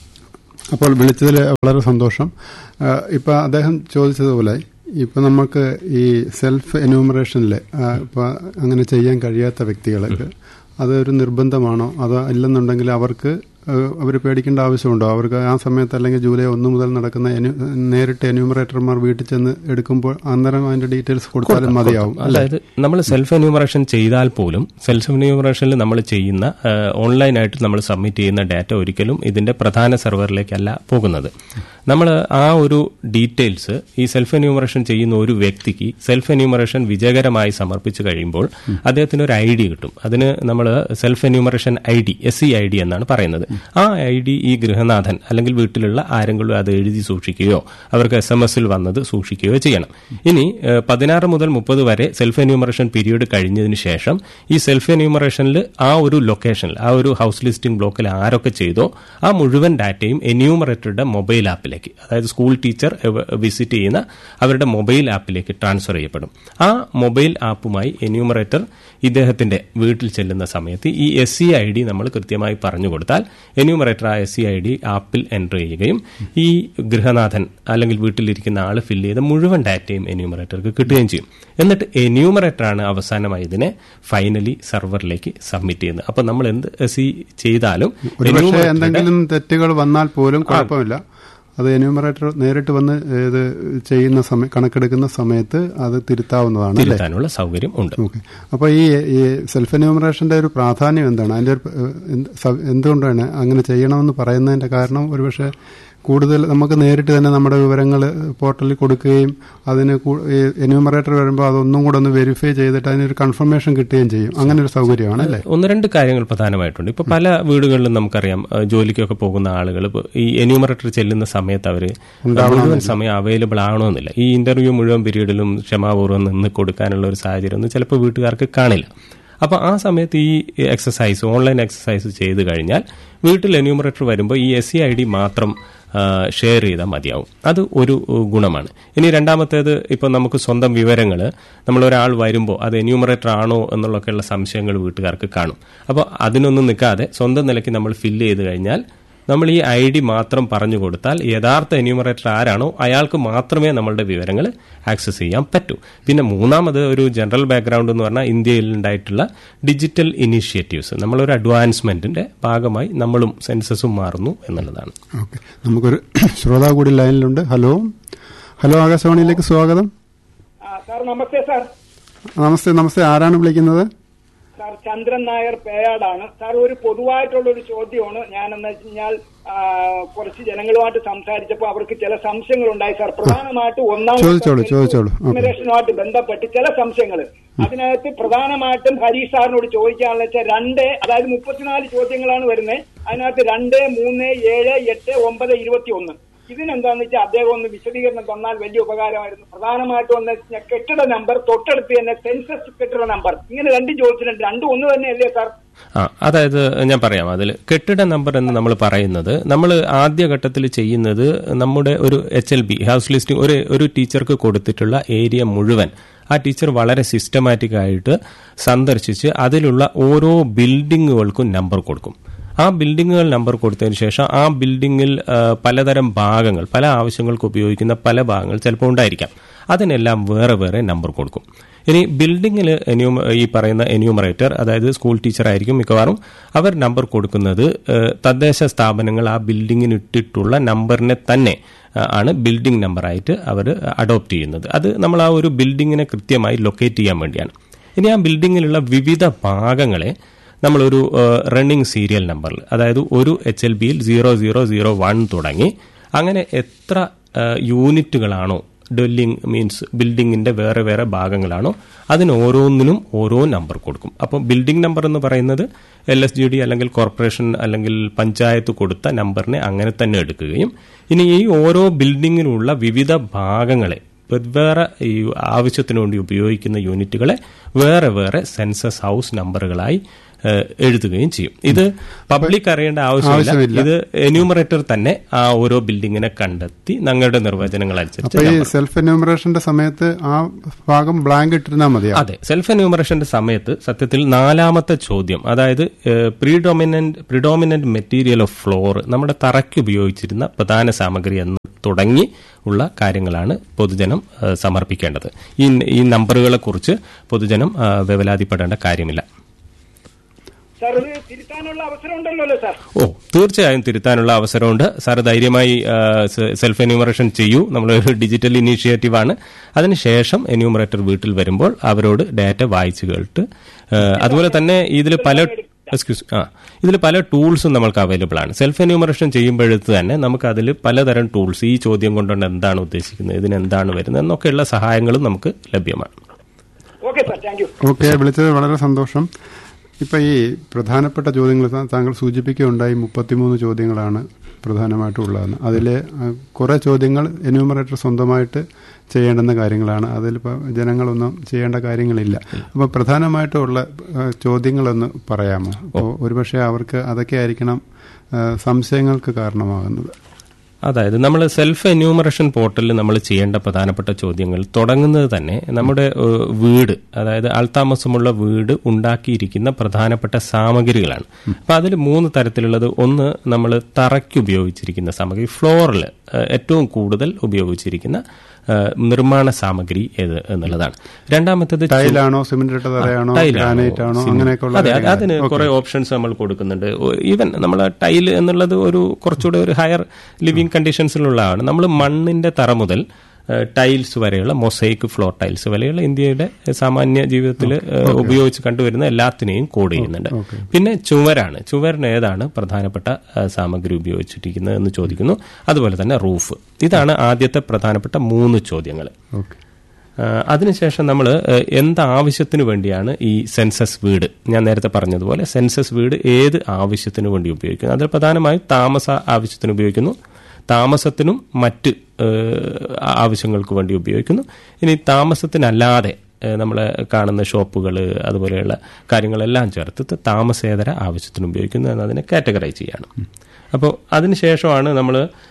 അപ്പോൾ വിളിച്ചതിൽ വളരെ സന്തോഷം ആ, ഇപ്പൊ അദ്ദേഹം ചോദിച്ചതുപോലെ ഇപ്പൊ നമുക്ക് ഈ സെൽഫ് എന്യൂമറേഷനിൽ ഇപ്പൊ അങ്ങനെ ചെയ്യാൻ കഴിയാത്ത വ്യക്തികൾക്ക് അതൊരു നിർബന്ധമാണോ അതോ ഇല്ലെന്നുണ്ടെങ്കിൽ അവർക്ക് അവർ പേടിക്കേണ്ട ആവശ്യമുണ്ടോ അവർക്ക് ആ സമയത്ത് അല്ലെങ്കിൽ ജൂലൈ ഒന്ന് മുതൽ നടക്കുന്നenu- നേരിട്ട് എന്യൂമറേറ്റർമാർ വീട്ടിൽ ചെന്ന് എടുക്കുമ്പോൾ അന്നേരം അതിന്റെ ഡീറ്റെയിൽസ് കൊടുത്താലും മതിയാവും അല്ലെ അതായത് നമ്മൾ സെൽഫ് എന്യൂമറേഷൻ ചെയ്താൽ പോലും സെൽഫ് എന്യൂമറേഷനിൽ നമ്മൾ ചെയ്യുന്ന ആ, ഓൺലൈനായിട്ട് നമ്മൾ സബ്മിറ്റ് ചെയ്യുന്ന ഡാറ്റ ഒരിക്കലും ഇതിന്റെ പ്രധാന സെർവറിലേക്കല്ല പോകുന്നത് നമ്മൾ ആ ഒരു ഡീറ്റെയിൽസ് ഈ സെൽഫ് എന്യൂമറേഷൻ ചെയ്യുന്ന ഒരു വ്യക്തിക്ക് സെൽഫ് എന്യൂമറേഷൻ വിജയകരമായി സമർപ്പിച്ചു കഴിയുമ്പോൾ അദ്ദേഹത്തിന് ഒരു ഐ ഡി കിട്ടും അതിന് നമ്മൾ self enumeration I D S C I D എന്നാണ് പറയുന്നത് ആ ഐ ഡി ഈ ഗൃഹനാഥൻ അല്ലെങ്കിൽ വീട്ടിലുള്ള ആരെങ്കിലും അത് എഴുതി സൂക്ഷിക്കുകയോ അവർക്ക് എസ് എം എസിൽ വന്നത് സൂക്ഷിക്കുകയോ ചെയ്യണം ഇനി ഏഹ്, പതിനാറ് മുതൽ മുപ്പത് വരെ സെൽഫ് എന്യൂമറേഷൻ പീരീഡ് കഴിഞ്ഞതിന് ശേഷം ഈ സെൽഫ് എന്യൂമറേഷനിൽ ആ ഒരു ലൊക്കേഷനിൽ ആ ഒരു ഹൗസ് ലിസ്റ്റിംഗ് ബ്ലോക്കിൽ ആരൊക്കെ ചെയ്തോ ആ മുഴുവൻ ഡാറ്റയും എന്യൂമറേറ്ററുടെ മൊബൈൽ ആപ്പിലേക്ക് അതായത് സ്കൂൾ ടീച്ചർ വിസിറ്റ് ചെയ്യുന്ന അവരുടെ മൊബൈൽ ആപ്പിലേക്ക് ട്രാൻസ്ഫർ ചെയ്യപ്പെടും ആ മൊബൈൽ ആപ്പുമായി എന്യൂമറേറ്റർ ഇദ്ദേഹത്തിന്റെ വീട്ടിൽ ചെല്ലുന്ന സമയത്ത് ഈ എസ് സി ഐ ഡി നമ്മൾ കൃത്യമായി പറഞ്ഞു കൊടുത്താൽ എന്യൂമറേറ്റർ ആ എസ് സി ഐ ഡി ആപ്പിൽ എൻ്റർ ചെയ്യുകയും ഈ ഗൃഹനാഥൻ അല്ലെങ്കിൽ വീട്ടിലിരിക്കുന്ന ആൾ ഫില്ല് ചെയ്ത മുഴുവൻ ഡാറ്റയും എന്യൂമറേറ്റർക്ക് കിട്ടുകയും ചെയ്യും എന്നിട്ട് എന്യൂമറേറ്ററാണ് അവസാനമായി ഇതിനെ ഫൈനലി സെർവറിലേക്ക് സബ്മിറ്റ് ചെയ്യുന്നത് അപ്പൊ നമ്മൾ എന്ത് എസ് ചെയ്താലും ഒരുപക്ഷെ enumerator-യുടെ- എന്തെങ്കിലും തെറ്റുകൾ വന്നാൽ പോലും കുഴപ്പമില്ല അത് എന്യൂമറേറ്റർ നേരിട്ട് വന്ന് ഇത് ചെയ്യുന്ന സമയം കണക്കെടുക്കുന്ന സമയത്ത് അത് തിരുത്താവുന്നതാണ് അല്ലേ തിരുത്താനുള്ള സൗകര്യം ഉണ്ട് ഓക്കെ അപ്പോൾ ഈ ഈ സെൽഫ് എന്യൂമറേഷന്റെ ഒരു പ്രാധാന്യം എന്താണ് അതിന്റെ ഒരു, ഏഹ്, എന്ത് സ- എന്തുകൊണ്ടാണ് അങ്ങനെ ചെയ്യണമെന്ന് പറയുന്നതിന്റെ കാരണം ഒരുപക്ഷെ കൂടുതൽ നമുക്ക് നേരിട്ട് തന്നെ നമ്മുടെ വിവരങ്ങൾ പോർട്ടലിൽ കൊടുക്കുകയും അതിന് എന്യൂമറേറ്റർ വരുമ്പോൾ അതൊന്നും കൂടെ ഒന്ന് വെരിഫൈ ചെയ്തിട്ട് അതിനൊരു കൺഫർമേഷൻ കിട്ടുകയും ചെയ്യും അങ്ങനെ ഒരു സൗകര്യമാണ് അല്ലേ ഒന്ന് രണ്ട് കാര്യങ്ങൾ പ്രധാനമായിട്ടുണ്ട് ഇപ്പൊ പല വീടുകളിലും നമുക്കറിയാം ഏഹ് ജോലിക്കൊക്കെ പോകുന്ന ആളുകൾ ഇപ്പൊ ഈ എന്യൂമറേറ്റർ ചെല്ലുന്ന സമയത്ത് അവര് മുഴുവൻ സമയം അവൈലബിൾ ആണോന്നില്ല ഈ ഇന്റർവ്യൂ മുഴുവൻ പീരീഡിലും ക്ഷമാപൂർവ്വം നിന്ന് കൊടുക്കാനുള്ള ഒരു സാഹചര്യം ഒന്നും ചിലപ്പോൾ വീട്ടുകാർക്ക് കാണില്ല അപ്പൊ ആ സമയത്ത് ഈ എക്സസൈസ് ഓൺലൈൻ എക്സസൈസ് ചെയ്ത് കഴിഞ്ഞാൽ വീട്ടിൽ എന്യൂമറേറ്റർ വരുമ്പോൾ ഈ എസ് സി ഐ ഡി മാത്രം ഷെയർ ചെയ്താൽ മതിയാവും അത് ഒരു ഏഹ്, ഗുണമാണ് ഇനി രണ്ടാമത്തേത് ഇപ്പം നമുക്ക് സ്വന്തം വിവരങ്ങൾ നമ്മൾ ഒരാൾ വരുമ്പോൾ അത് എന്യൂമറേറ്റർ ആണോ എന്നുള്ളൊക്കെയുള്ള സംശയങ്ങൾ വീട്ടുകാർക്ക് കാണും അപ്പോൾ അതിനൊന്നും നിൽക്കാതെ സ്വന്തം നിലയ്ക്ക് നമ്മൾ ഫില്ല് ചെയ്ത് കഴിഞ്ഞാൽ നമ്മൾ ഈ ഐ ഡി മാത്രം പറഞ്ഞു കൊടുത്താൽ യഥാർത്ഥ എന്യൂമറേറ്റർ ആരാണോ അയാൾക്ക് മാത്രമേ നമ്മളുടെ വിവരങ്ങൾ ആക്സസ് ചെയ്യാൻ പറ്റൂ പിന്നെ മൂന്നാമത് ഒരു ജനറൽ ബാക്ക്ഗ്രൗണ്ട് എന്ന് പറഞ്ഞാൽ ഇന്ത്യയിൽ ഉണ്ടായിട്ടുള്ള ഡിജിറ്റൽ ഇനീഷ്യേറ്റീവ്സ് നമ്മളൊരു അഡ്വാൻസ്മെന്റിന്റെ ഭാഗമായി നമ്മളും സെൻസസും മാറുന്നു എന്നുള്ളതാണ് ഓക്കെ നമുക്കൊരു ശ്രോതാവ് കൂടി ലൈനിലുണ്ട് ഹലോ ഹലോ ആകാശവാണിയിലേക്ക് സ്വാഗതം ആ, സാർ നമസ്തേ സാർ നമസ്തേ നമസ്തേ ആരാണ് വിളിക്കുന്നത് സാർ ചന്ദ്രൻ നായർ പേയാടാണ് സാർ ഒരു പൊതുവായിട്ടുള്ള ഒരു ചോദ്യമാണ് ഞാനെന്ന് വെച്ച് കഴിഞ്ഞാൽ ആ, കുറച്ച് ജനങ്ങളുമായിട്ട് സംസാരിച്ചപ്പോൾ അവർക്ക് ചില സംശയങ്ങൾ ഉണ്ടായി സാർ പ്രധാനമായിട്ട് ഒന്നാം ചോദിച്ചോളൂ, ചോദിച്ചോളൂ. ഓക്കേ. ഇമിഗ്രേഷനുമായിട്ട് ബന്ധപ്പെട്ട് ചില സംശയങ്ങൾ അതിനകത്ത് പ്രധാനമായിട്ടും ഹരീഷ് സാറിനോട് ചോദിക്കാനുള്ള വെച്ചാൽ രണ്ട് അതായത് മുപ്പത്തിനാല് ചോദ്യങ്ങളാണ് വരുന്നത് അതിനകത്ത് രണ്ട് മൂന്ന് ഏഴ് എട്ട് ഒമ്പത് ഇരുപത്തി ഒന്ന് ഇതിനെന്താന്ന് വെച്ചാൽ അദ്ദേഹം ഒന്ന് വിശദീകരണം തന്നാൽ വലിയ ഉപകാരമായിരുന്നു പ്രധാനമായിട്ടും ഒന്ന് വെച്ചാൽ കെട്ടിട നമ്പർ തൊട്ടടുത്ത് തന്നെ സെൻസസ് കെട്ടിട നമ്പർ ഇങ്ങനെ രണ്ടും ചോദിച്ചിട്ടുണ്ട് രണ്ടും ഒന്ന് തന്നെയല്ലേ സാർ ആ അതായത് ഞാൻ പറയാം അതിൽ കെട്ടിട നമ്പർ എന്ന് നമ്മൾ പറയുന്നത് നമ്മൾ ആദ്യഘട്ടത്തിൽ ചെയ്യുന്നത് നമ്മുടെ ഒരു H L B house listing ഒരു ഒരു ടീച്ചർക്ക് കൊടുത്തിട്ടുള്ള ഏരിയ മുഴുവൻ ആ ടീച്ചർ വളരെ സിസ്റ്റമാറ്റിക് ആയിട്ട് സന്ദർശിച്ച് അതിലുള്ള ഓരോ ബിൽഡിങ്ങുകൾക്കും നമ്പർ കൊടുക്കും ആ ബിൽഡിങ്ങുകൾ നമ്പർ കൊടുത്തതിന് ശേഷം ആ ബിൽഡിങ്ങിൽ ആ, പലതരം ഭാഗങ്ങൾ പല ആവശ്യങ്ങൾക്ക് ഉപയോഗിക്കുന്ന പല ഭാഗങ്ങൾ ചിലപ്പോൾ ഉണ്ടായിരിക്കാം അതിനെല്ലാം വേറെ വേറെ നമ്പർ കൊടുക്കും ഇനി ബിൽഡിങ്ങിൽ ഈ പറയുന്ന എന്യൂമറേറ്റർ അതായത് സ്കൂൾ ടീച്ചർ ആയിരിക്കും മിക്കവാറും അവർ നമ്പർ കൊടുക്കുന്നത് ഏഹ്, തദ്ദേശ സ്ഥാപനങ്ങൾ ആ ബിൽഡിങ്ങിന് ഇട്ടിട്ടുള്ള നമ്പറിനെ തന്നെ ആ, ആണ് ബിൽഡിംഗ് നമ്പറായിട്ട് അവർ അഡോപ്റ്റ് ചെയ്യുന്നത് അത് നമ്മൾ ആ ഒരു ബിൽഡിങ്ങിനെ കൃത്യമായി ലൊക്കേറ്റ് ചെയ്യാൻ വേണ്ടിയാണ് ഇനി ആ ബിൽഡിങ്ങിലുള്ള വിവിധ ഭാഗങ്ങളെ നമ്മൾ ആ ഒരു ബിൽഡിങ്ങിൽ ആ, പലതരം ഭാഗങ്ങൾ പല ആവശ്യങ്ങൾക്ക് ഉപയോഗിക്കുന്ന പല ഭാഗങ്ങൾ ചിലപ്പോൾ ഉണ്ടായിരിക്കാം അതിനെല്ലാം വേറെ വേറെ നമ്പർ കൊടുക്കും ഇനി ബിൽഡിങ്ങിൽ നമ്മളൊരു റണ്ണിങ് സീരിയൽ നമ്പറിൽ അതായത് ഒരു എച്ച് എൽ ബിയിൽ സീറോ സീറോ സീറോ വൺ തുടങ്ങി അങ്ങനെ എത്ര ആ, യൂണിറ്റുകളാണോ ഡ്വെല്ലിംഗ് മീൻസ് ബിൽഡിങ്ങിന്റെ വേറെ വേറെ ഭാഗങ്ങളാണോ അതിന് ഓരോന്നിനും ഓരോ നമ്പർ കൊടുക്കും അപ്പോൾ ബിൽഡിംഗ് നമ്പർ എന്ന് പറയുന്നത് എൽ എസ് ജി ഡി അല്ലെങ്കിൽ കോർപ്പറേഷൻ അല്ലെങ്കിൽ പഞ്ചായത്ത് കൊടുത്ത നമ്പറിനെ അങ്ങനെ തന്നെ എടുക്കുകയും ഇനി ഈ ഓരോ ബിൽഡിങ്ങിനുള്ള വിവിധ ഭാഗങ്ങളെ വെവ്വേറെ ഈ ആവശ്യത്തിനു വേണ്ടി ഉപയോഗിക്കുന്ന യൂണിറ്റുകളെ വേറെ വേറെ സെൻസസ് ഹൗസ് നമ്പറുകളായി ഏഹ്, എഴുതുകയും ചെയ്യും ഇത് പബ്ലിക് അറിയേണ്ട ആവശ്യമില്ല ആവശ്യമില്ല. ഇത് എന്യൂമറേറ്റർ തന്നെ ആ ഓരോ ബിൽഡിങ്ങിനെ കണ്ടെത്തി ഞങ്ങളുടെ നിർവചനങ്ങൾ അനുസരിച്ച് അപ്പൊ ഈ number സെൽഫ് എന്യൂമറേഷന്റെ സമയത്ത് ആ ഭാഗം ബ്ലാങ്ക് ഇട്ടിരുന്നാൽ മതിയാ അതെ സെൽഫ് എന്യൂമറേഷന്റെ സമയത്ത് സത്യത്തിൽ നാലാമത്തെ ചോദ്യം അതായത് predominant predominant material of floor നമ്മുടെ തറയ്ക്ക് ഉപയോഗിച്ചിരുന്ന പ്രധാന സാമഗ്രി എന്ന് തുടങ്ങി ഉള്ള കാര്യങ്ങളാണ് പൊതുജനം ഏഹ്, സമർപ്പിക്കേണ്ടത് ഈ ഈ നമ്പറുകളെ കുറിച്ച് പൊതുജനം ആ, വേവലാതിപ്പെടേണ്ട കാര്യമില്ല സാർ ഇത് തിരുത്താനുള്ള അവസരം ഉണ്ടല്ലോ അല്ലേ സാർ ഓ തീർച്ചയായും തിരുത്താനുള്ള അവസരമുണ്ട് സാർ ധൈര്യമായി ആ, സെ- സെൽഫ് എന്യൂമറേഷൻ ചെയ്യൂ നമ്മളൊരു ഡിജിറ്റൽ ഇനീഷ്യേറ്റീവ് ആണ് അതിനുശേഷം എന്യൂമറേറ്റർ വീട്ടിൽ വരുമ്പോൾ അവരോട് ഡാറ്റ വായിച്ചു കേട്ട് ആ, അതുപോലെ തന്നെ ഇതിൽ പല എക്സ്ക്യൂസ് ആ ഇതിൽ പല ടൂൾസും നമുക്ക് അവൈലബിൾ ആണ് സെൽഫ് എന്യൂമറേഷൻ ചെയ്യുമ്പോഴത്ത് തന്നെ നമുക്ക് അതിൽ പലതരം ടൂൾസ് ഈ ചോദ്യം കൊണ്ടുകൊണ്ട് എന്താണ് ഉദ്ദേശിക്കുന്നത് ഇതിന് എന്താണ് വരുന്നത് എന്നൊക്കെയുള്ള സഹായങ്ങളും നമുക്ക് ലഭ്യമാണ് okay sir thank you okay വിളിച്ചത് വളരെ സന്തോഷം ഇപ്പൊ ഈ പ്രധാനപ്പെട്ട ചോദ്യങ്ങൾ താ- താങ്കൾ സൂചിപ്പിക്കുകയുണ്ടായി മുപ്പത്തിമൂന്ന് ചോദ്യങ്ങളാണ് പ്രധാനമായിട്ടും ഉള്ളതെന്ന് അതിൽ കുറെ ചോദ്യങ്ങൾ എന്യൂമറേറ്റർ സ്വന്തമായിട്ട് ചെയ്യേണ്ടുന്ന കാര്യങ്ങളാണ് അതിലിപ്പോൾ ജനങ്ങളൊന്നും ചെയ്യേണ്ട കാര്യങ്ങളില്ല അപ്പോൾ പ്രധാനമായിട്ടുള്ള ആ, ചോദ്യങ്ങളൊന്ന് പറയാമോ അപ്പോൾ ഒരുപക്ഷെ അവർക്ക് അതൊക്കെ ആയിരിക്കണം ആ, സംശയങ്ങൾക്ക് കാരണമാകുന്നത് അതായത് നമ്മൾ സെൽഫ് എന്യൂമറേഷൻ പോർട്ടലിൽ നമ്മൾ ചെയ്യേണ്ട പ്രധാനപ്പെട്ട ചോദ്യങ്ങൾ തുടങ്ങുന്നത് തന്നെ നമ്മുടെ ഏഹ്, വീട് അതായത് ആൾതാമസമുള്ള വീട് ഉണ്ടാക്കിയിരിക്കുന്ന പ്രധാനപ്പെട്ട സാമഗ്രികളാണ് അപ്പൊ അതിൽ മൂന്ന് തരത്തിലുള്ളത് ഒന്ന് നമ്മൾ തറയ്ക്ക് ഉപയോഗിച്ചിരിക്കുന്ന സാമഗ്രി ഫ്ലോറിൽ ഏറ്റവും കൂടുതൽ ഉപയോഗിച്ചിരിക്കുന്ന ഏഹ്, നിർമ്മാണ സാമഗ്രി ഏത് എന്നുള്ളതാണ് രണ്ടാമത്തേത് ചു- ടൈലാണോ സിമെന്റ് ഇട്ട തറയാണോ ടൈലാണോ, ഗ്രാനൈറ്റ് ആണോ സിമെന്റ്. അങ്ങനെയൊക്കെയുള്ള അതെ അതെ, കാര്യങ്ങൾ. അതിന് ഓക്കേ. കുറെ ഓപ്ഷൻസ് നമ്മൾ കൊടുക്കുന്നുണ്ട് ഈവൻ നമ്മൾ ടൈൽ എന്നുള്ളത് ഒരു കുറച്ചുകൂടെ ഒരു ഹയർ ലിവിങ് കണ്ടീഷൻസിലുള്ളതാണ് നമ്മൾ മണ്ണിന്റെ തറ മുതൽ ടൈൽസ് വരെയുള്ള മൊസൈക്ക് ഫ്ലോർ ടൈൽസ് വരെയുള്ള ഇന്ത്യയുടെ സാമാന്യ ജീവിതത്തിൽ ഉപയോഗിച്ച് കണ്ടുവരുന്ന എല്ലാത്തിനെയും കോഡ് ചെയ്യുന്നുണ്ട് പിന്നെ ചുവരാണ് ചുവരിന് ഏതാണ് പ്രധാനപ്പെട്ട ആ, സാമഗ്രി ഉപയോഗിച്ചിരിക്കുന്നത് എന്ന് ചോദിക്കുന്നു അതുപോലെ തന്നെ റൂഫ് ഇതാണ് ആദ്യത്തെ പ്രധാനപ്പെട്ട മൂന്ന് ചോദ്യങ്ങൾ ഓക്കെ ആഹ് അതിനുശേഷം നമ്മൾ എന്ത് ആവശ്യത്തിന് വേണ്ടിയാണ് ഈ സെൻസസ് വീട് ഞാൻ നേരത്തെ പറഞ്ഞതുപോലെ സെൻസസ് വീട് ഏത് ആവശ്യത്തിന് വേണ്ടി ഉപയോഗിക്കുന്നു അതിൽ പ്രധാനമായും താമസ ആവശ്യത്തിന് ഉപയോഗിക്കുന്നു താമസത്തിനും മറ്റ് ഏഹ്, ആവശ്യങ്ങൾക്ക് വേണ്ടി ഉപയോഗിക്കുന്നു ഇനി താമസത്തിനല്ലാതെ നമ്മൾ കാണുന്ന ഷോപ്പുകൾ അതുപോലെയുള്ള കാര്യങ്ങളെല്ലാം ചേർത്ത് താമസേതര ആവശ്യത്തിന് ഉപയോഗിക്കുന്നു എന്നതിനെ കാറ്റഗറൈസ് ചെയ്യാണ് അപ്പോൾ അതിനുശേഷമാണ് നമ്മൾ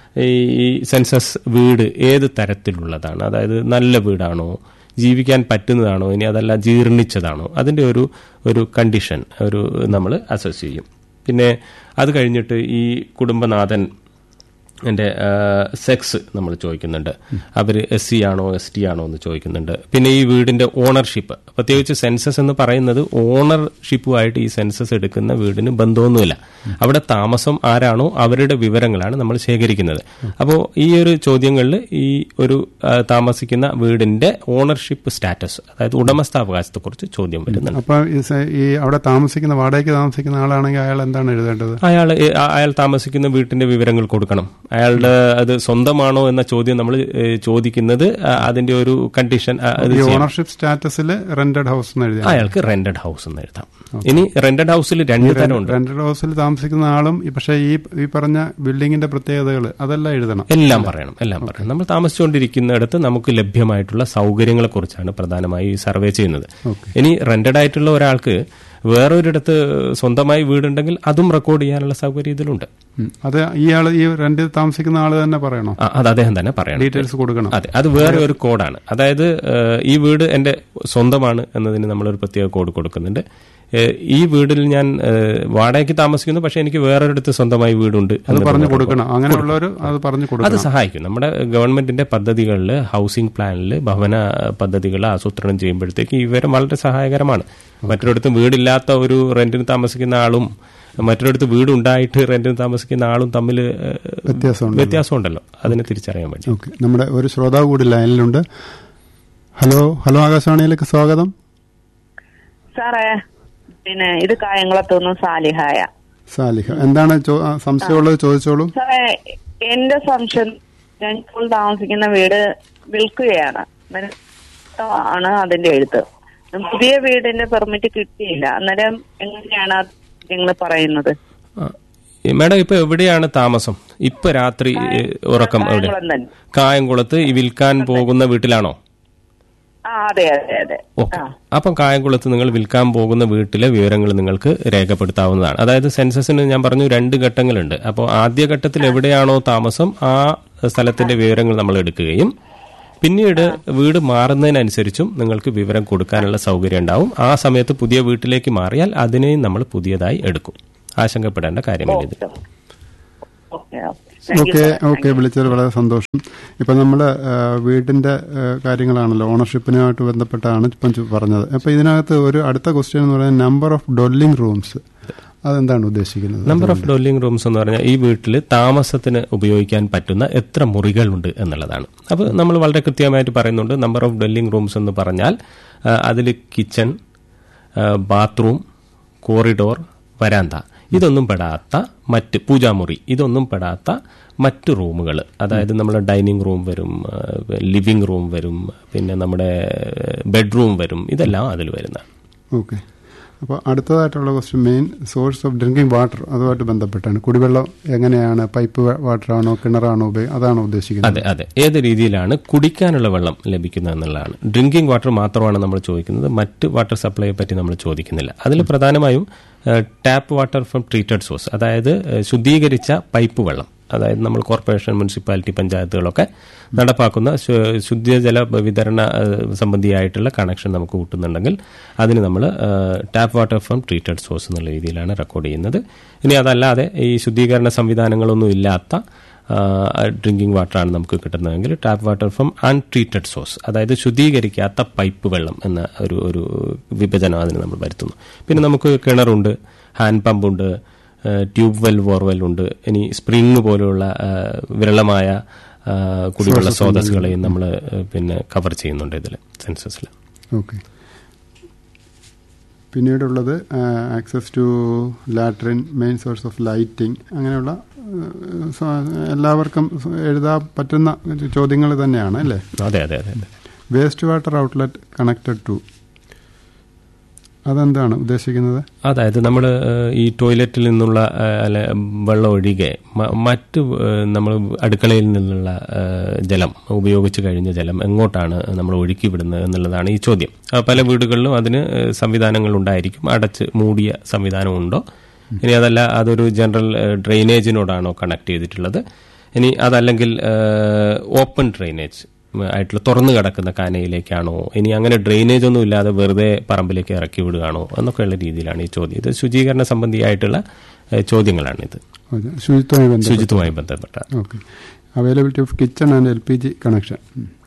ഈ സെൻസസ് വീട് ഏത് തരത്തിലുള്ളതാണ് അതായത് നല്ല വീടാണോ ജീവിക്കാൻ പറ്റുന്നതാണോ ഇനി അതല്ല ജീർണിച്ചതാണോ അതിൻ്റെ ഒരു ഒരു കണ്ടീഷൻ ഒരു നമ്മൾ അസസ് ചെയ്യും പിന്നെ അത് കഴിഞ്ഞിട്ട് ഈ കുടുംബനാഥൻ എൻ്റെ സെക്സ് നമ്മൾ ചോദിക്കുന്നുണ്ട് അവർ എസ് സി ആണോ എസ് ടി ആണോ എന്ന് ചോദിക്കുന്നുണ്ട് പിന്നെ ഈ വീടിന്റെ ഓണർഷിപ്പ് പ്രത്യേകിച്ച് സെൻസസ് എന്ന് പറയുന്നത് ഓണർഷിപ്പുമായിട്ട് ഈ സെൻസസ് എടുക്കുന്ന വീടിന് ബന്ധമൊന്നുമില്ല അവിടെ താമസം ആരാണോ അവരുടെ വിവരങ്ങളാണ് നമ്മൾ ശേഖരിക്കുന്നത് അപ്പോൾ ഈ ഒരു ചോദ്യങ്ങളിൽ ഈ ഒരു ആ, താമസിക്കുന്ന വീടിന്റെ ഓണർഷിപ്പ് സ്റ്റാറ്റസ് അതായത് ഉടമസ്ഥാവകാശത്തെക്കുറിച്ച് ചോദ്യം വരുന്നുണ്ട് അപ്പൊ ഈ സ- ഈ അവിടെ താമസിക്കുന്ന വാടകയ്ക്ക് താമസിക്കുന്ന ആളാണെങ്കിൽ അയാൾ എന്താണ് എഴുതേണ്ടത് അയാൾ അയാൾ താമസിക്കുന്ന വീട്ടിന്റെ വിവരങ്ങൾ കൊടുക്കണം അയാളുടെ അത് സ്വന്തമാണോ എന്ന ചോദ്യം നമ്മൾ ചോദിക്കുന്നത് ആ, അതിന്റെ ഒരു കണ്ടീഷൻ ആ, അത് ഈ ചെയ്യണം. ഓണർഷിപ്പ് സ്റ്റാറ്റസിൽ റെന്റഡ് ഹൗസ് എന്ന് എഴുതിയാൽ അയാൾക്ക് റെന്റഡ് ഹൗസ് എന്ന് എഴുതാം ഇനി റെന്റഡ് ഹൗസിൽ രണ്ട് തരമുണ്ട് റെന്റഡ് ഹൗസിൽ താമസിക്കുന്ന ആളും ഈ- പക്ഷേ ഈ ഈ പറഞ്ഞ ബിൽഡിങ്ങിന്റെ പ്രത്യേകതകൾ അതെല്ലാം എഴുതണം എല്ലാം പറയണം എല്ലാം പറയണം നമ്മൾ താമസിച്ചുകൊണ്ടിരിക്കുന്നിടത്ത് നമുക്ക് ലഭ്യമായിട്ടുള്ള സൗകര്യങ്ങളെ കുറിച്ചാണ് പ്രധാനമായി ഈ സർവേ ചെയ്യുന്നത് ഇനി റെന്റഡ് ആയിട്ടുള്ള ഒരാൾക്ക് വേറൊരിടത്ത് സ്വന്തമായി വീടുണ്ടെങ്കിൽ അതും റെക്കോർഡ് ചെയ്യാനുള്ള സൗകര്യം ഇതിലുണ്ട് ഉം. അത് ഈ ആള് ഈ റെന്റ് താമസിക്കുന്ന ആള് തന്നെ പറയണോ ആ, അത് അദ്ദേഹം തന്നെ പറയണം ഡീറ്റെയിൽസ് കൊടുക്കണം അതെ അത് വേറെ ഒരു കോഡാണ് അതായത് ഏഹ്, ഈ വീട് എന്റെ സ്വന്തമാണ് എന്നതിന് നമ്മളൊരു പ്രത്യേക കോഡ് കൊടുക്കുന്നുണ്ട് ഏഹ്, ഈ വീടിൽ ഞാൻ ഏഹ്, വാടകയ്ക്ക് താമസിക്കുന്നു പക്ഷെ എനിക്ക് വേറൊരിടത്ത് സ്വന്തമായി വീടുണ്ട് അത് എന്ന് പറഞ്ഞു പറഞ്ഞ കൊടുക്കണം അങ്ങനെയുള്ളവർ അത് പറഞ്ഞു അത് കൊടുക്കണം സഹായിക്കും നമ്മുടെ ഗവൺമെന്റിന്റെ പദ്ധതികളിൽ ഹൗസിംഗ് പ്ലാനിൽ ഭവന പദ്ധതികൾ ആസൂത്രണം ചെയ്യുമ്പോഴത്തേക്ക് ഈ വിവരം വളരെ സഹായകരമാണ് മറ്റൊരിടത്തും വീടില്ലാത്ത ഒരു റെന്റിന് താമസിക്കുന്ന ആളും മറ്റൊരിടത്ത് വീടുണ്ടായിട്ട് റെന്റിന് താമസിക്കുന്ന ആളും തമ്മിൽ ഏഹ്, വ്യത്യാസമുണ്ട് വ്യത്യാസമുണ്ടല്ലോ അതിനെ തിരിച്ചറിയാൻ വേണ്ടി ഓക്കെ നമ്മുടെ ഒരു ശ്രോതാവ് കൂടി ലൈനിലുണ്ട് ഹലോ ഹലോ ആകാശവാണിയിലേക്ക് സ്വാഗതം സാറേ പിന്നെ ഇത് കായംകുളത്തുനിന്ന് സാലിഹായ സാലിഹ എന്താണ് ചോ- ആ, സംശയമുള്ളത് ചോദിച്ചോളൂ സാറേ എന്റെ സംശയം ഞാൻ ഇപ്പോൾ താമസിക്കുന്ന വീട് വിൽക്കുകയാണ് അന്നേരം ആണ് അതിന്റെ എഴുത്ത് പുതിയ വീടിന്റെ പെർമിറ്റ് കിട്ടിയില്ല അന്നേരം എങ്ങനെയാണ് നിങ്ങൾ പറയുന്നത് ആ. ഈ മാഡം ഇപ്പൊ എവിടെയാണ് താമസം ഇപ്പൊ രാത്രി ഏ, ഉറക്കം എവിടെ കായംകുളം തന്നെ കായംകുളത്ത് ഈ വിൽക്കാൻ പോകുന്ന വീട്ടിലാണോ ആ അതെ അതെ അതെ ഓക്കെ ആ അപ്പം കായംകുളത്ത് നിങ്ങൾ വിൽക്കാൻ പോകുന്ന വീട്ടിലെ വിവരങ്ങൾ നിങ്ങൾക്ക് രേഖപ്പെടുത്താവുന്നതാണ് അതായത് സെൻസസിന് ഞാൻ പറഞ്ഞു രണ്ട് ഘട്ടങ്ങളുണ്ട് അപ്പോൾ ആദ്യ ഘട്ടത്തിൽ എവിടെയാണോ താമസം ആ സ്ഥലത്തിന്റെ വിവരങ്ങൾ നമ്മൾ എടുക്കുകയും പിന്നീട് വീട് മാറുന്നതിനനുസരിച്ചും നിങ്ങൾക്ക് വിവരം കൊടുക്കാനുള്ള സൗകര്യം ഉണ്ടാവും ആ സമയത്ത് പുതിയ വീട്ടിലേക്ക് മാറിയാൽ അതിനെയും നമ്മൾ പുതിയതായി എടുക്കും ആശങ്കപ്പെടേണ്ട കാര്യമില്ല ഇത് ഓക്കെ ഓക്കെ ഓക്കെ ഓക്കെ വിളിച്ചത് വളരെ സന്തോഷം ഇപ്പൊ നമ്മൾ വീടിന്റെ ആ, കാര്യങ്ങളാണല്ലോ ഓണർഷിപ്പിനുമായിട്ട് ബന്ധപ്പെട്ടാണ് ഇപ്പം ചു- പറഞ്ഞത് അപ്പൊ ഇതിനകത്ത് ഒരു അടുത്ത ക്വസ്റ്റ്യൻ എന്ന് പറയുന്നത് നമ്പർ ഓഫ് ഡൊല്ലിംഗ് റൂംസ് അതെന്താണ് ഉദ്ദേശിക്കുന്നത് നമ്പർ ഓഫ് ഡോലിംഗ് റൂംസ് എന്ന് പറഞ്ഞാൽ ഈ വീട്ടിൽ താമസത്തിന് ഉപയോഗിക്കാൻ പറ്റുന്ന എത്ര മുറികളുണ്ട് എന്നുള്ളതാണ് അപ്പോൾ നമ്മൾ വളരെ കൃത്യമായിട്ട് പറയുന്നുണ്ട് നമ്പർ ഓഫ് ഡ്വെല്ലിംഗ് റൂംസ് എന്ന് പറഞ്ഞാൽ അതിൽ കിച്ചൺ ബാത്റൂം കോറിഡോർ വരാന്ത ഇതൊന്നും പെടാത്ത മറ്റ് പൂജാമുറി ഇതൊന്നും പെടാത്ത മറ്റ് റൂമുകൾ അതായത് നമ്മുടെ ഡൈനിങ് റൂം വരും ലിവിംഗ് റൂം വരും പിന്നെ നമ്മുടെ ബെഡ്റൂം വരും ഇതെല്ലാം അതിൽ വരുന്നതാണ് ഓക്കെ അപ്പോൾ അടുത്തതായിട്ടുള്ള question main source of drinking water അതുമായിട്ട് ബന്ധപ്പെട്ടാണ് കുടിവെള്ളം എങ്ങനെയാണ് പൈപ്പ് വാട്ടറാണോ കിണറാണോ ഉപയോഗി അതാണോ ഉദ്ദേശിക്കുന്നത് അതെ അതെ ഏത് രീതിയിലാണ് കുടിക്കാനുള്ള വെള്ളം ലഭിക്കുന്നത് എന്നുള്ളതാണ് ഡ്രിങ്കിംഗ് വാട്ടർ മാത്രമാണ് നമ്മൾ ചോദിക്കുന്നത് മറ്റ് വാട്ടർ സപ്ലൈയെ പറ്റി നമ്മൾ ചോദിക്കുന്നില്ല അതിൽ പ്രധാനമായും tap water from treated source അതായത് ഏഹ്, ശുദ്ധീകരിച്ച പൈപ്പ് വെള്ളം അതായത് നമ്മൾ കോർപ്പറേഷൻ മുനിസിപ്പാലിറ്റി പഞ്ചായത്തുകളൊക്കെ നടപ്പാക്കുന്ന ശു- ശുദ്ധജല വിതരണ ഏഹ്, സംബന്ധിയായിട്ടുള്ള കണക്ഷൻ നമുക്ക് കിട്ടുന്നുണ്ടെങ്കിൽ അതിന് നമ്മൾ tap water from treated source എന്നുള്ള രീതിയിലാണ് റെക്കോർഡ് ചെയ്യുന്നത് ഇനി അതല്ലാതെ ഈ ശുദ്ധീകരണ സംവിധാനങ്ങളൊന്നും ഇല്ലാത്ത ഡ്രിങ്കിങ് വാട്ടറാണ് നമുക്ക് കിട്ടുന്നതെങ്കിൽ tap water from untreated source അതായത് ശുദ്ധീകരിക്കാത്ത പൈപ്പ് വെള്ളം എന്ന ഒരു ഒരു വിഭജനം അതിന് നമ്മൾ വരുത്തുന്നു പിന്നെ നമുക്ക് കിണറുണ്ട് ഹാൻഡ് പമ്പുണ്ട് ട്യൂബ് വെൽ ബോർവെൽ ഉണ്ട് ഇനി സ്പ്രിങ് പോലെയുള്ള ആ, വിരളമായ ആ, കുടിവെള്ള സ്രോതസ്സുകളെയും നമ്മൾ പിന്നെ കവർ ചെയ്യുന്നുണ്ട് ഇതിൽ സെൻസസിൽ ഓക്കെ പിന്നീടുള്ളത് access to latrine main source of lighting അങ്ങനെയുള്ള ആ, സ- എല്ലാവർക്കും എഴുതാൻ പറ്റുന്ന ചോദ്യങ്ങൾ തന്നെയാണ് അല്ലേ അതെ അതെ അതെ അതെ waste water outlet connected to അതെന്താണ് ഉദ്ദേശിക്കുന്നത് അതായത് നമ്മൾ ഈ ടോയ്ലറ്റിൽ നിന്നുള്ള ആ, അല്ല, വെള്ളം ഒഴികെ മ- മറ്റ് നമ്മൾ അടുക്കളയിൽ നിന്നുള്ള ആ, ജലം ഉപയോഗിച്ച് കഴിഞ്ഞ ജലം എങ്ങോട്ടാണ് നമ്മൾ ഒഴുക്കി വിടുന്നത് എന്നുള്ളതാണ് ഈ ചോദ്യം ആ, പല വീടുകളിലും അതിന് സംവിധാനങ്ങൾ ഉണ്ടായിരിക്കും അടച്ച് മൂടിയ സംവിധാനമുണ്ടോ ഇനി അതല്ല അതൊരു ജനറൽ ഡ്രെയിനേജിനോടാണോ കണക്ട് ചെയ്തിട്ടുള്ളത് ഇനി അതല്ലെങ്കിൽ ഓപ്പൺ ഡ്രെയിനേജ് ആയിട്ടുള്ള തുറന്നു കിടക്കുന്ന കാനയിലേക്കാണോ ഇനി അങ്ങനെ ഡ്രെയിനേജ് ഒന്നും ഇല്ലാതെ വെറുതെ പറമ്പിലേക്ക് ഇറക്കി വിടുകയാണോ എന്നൊക്കെയുള്ള രീതിയിലാണ് ഈ ചോദ്യം ഇത് ശുചീകരണ സംബന്ധിയായിട്ടുള്ള ഏഹ്, ചോദ്യങ്ങളാണിത് അതെ, ശുചിത്വമായി ബന്ധപ്പെട്ട് ശുചിത്വമായി ബന്ധപ്പെട്ട okay availability of kitchen and L P G connection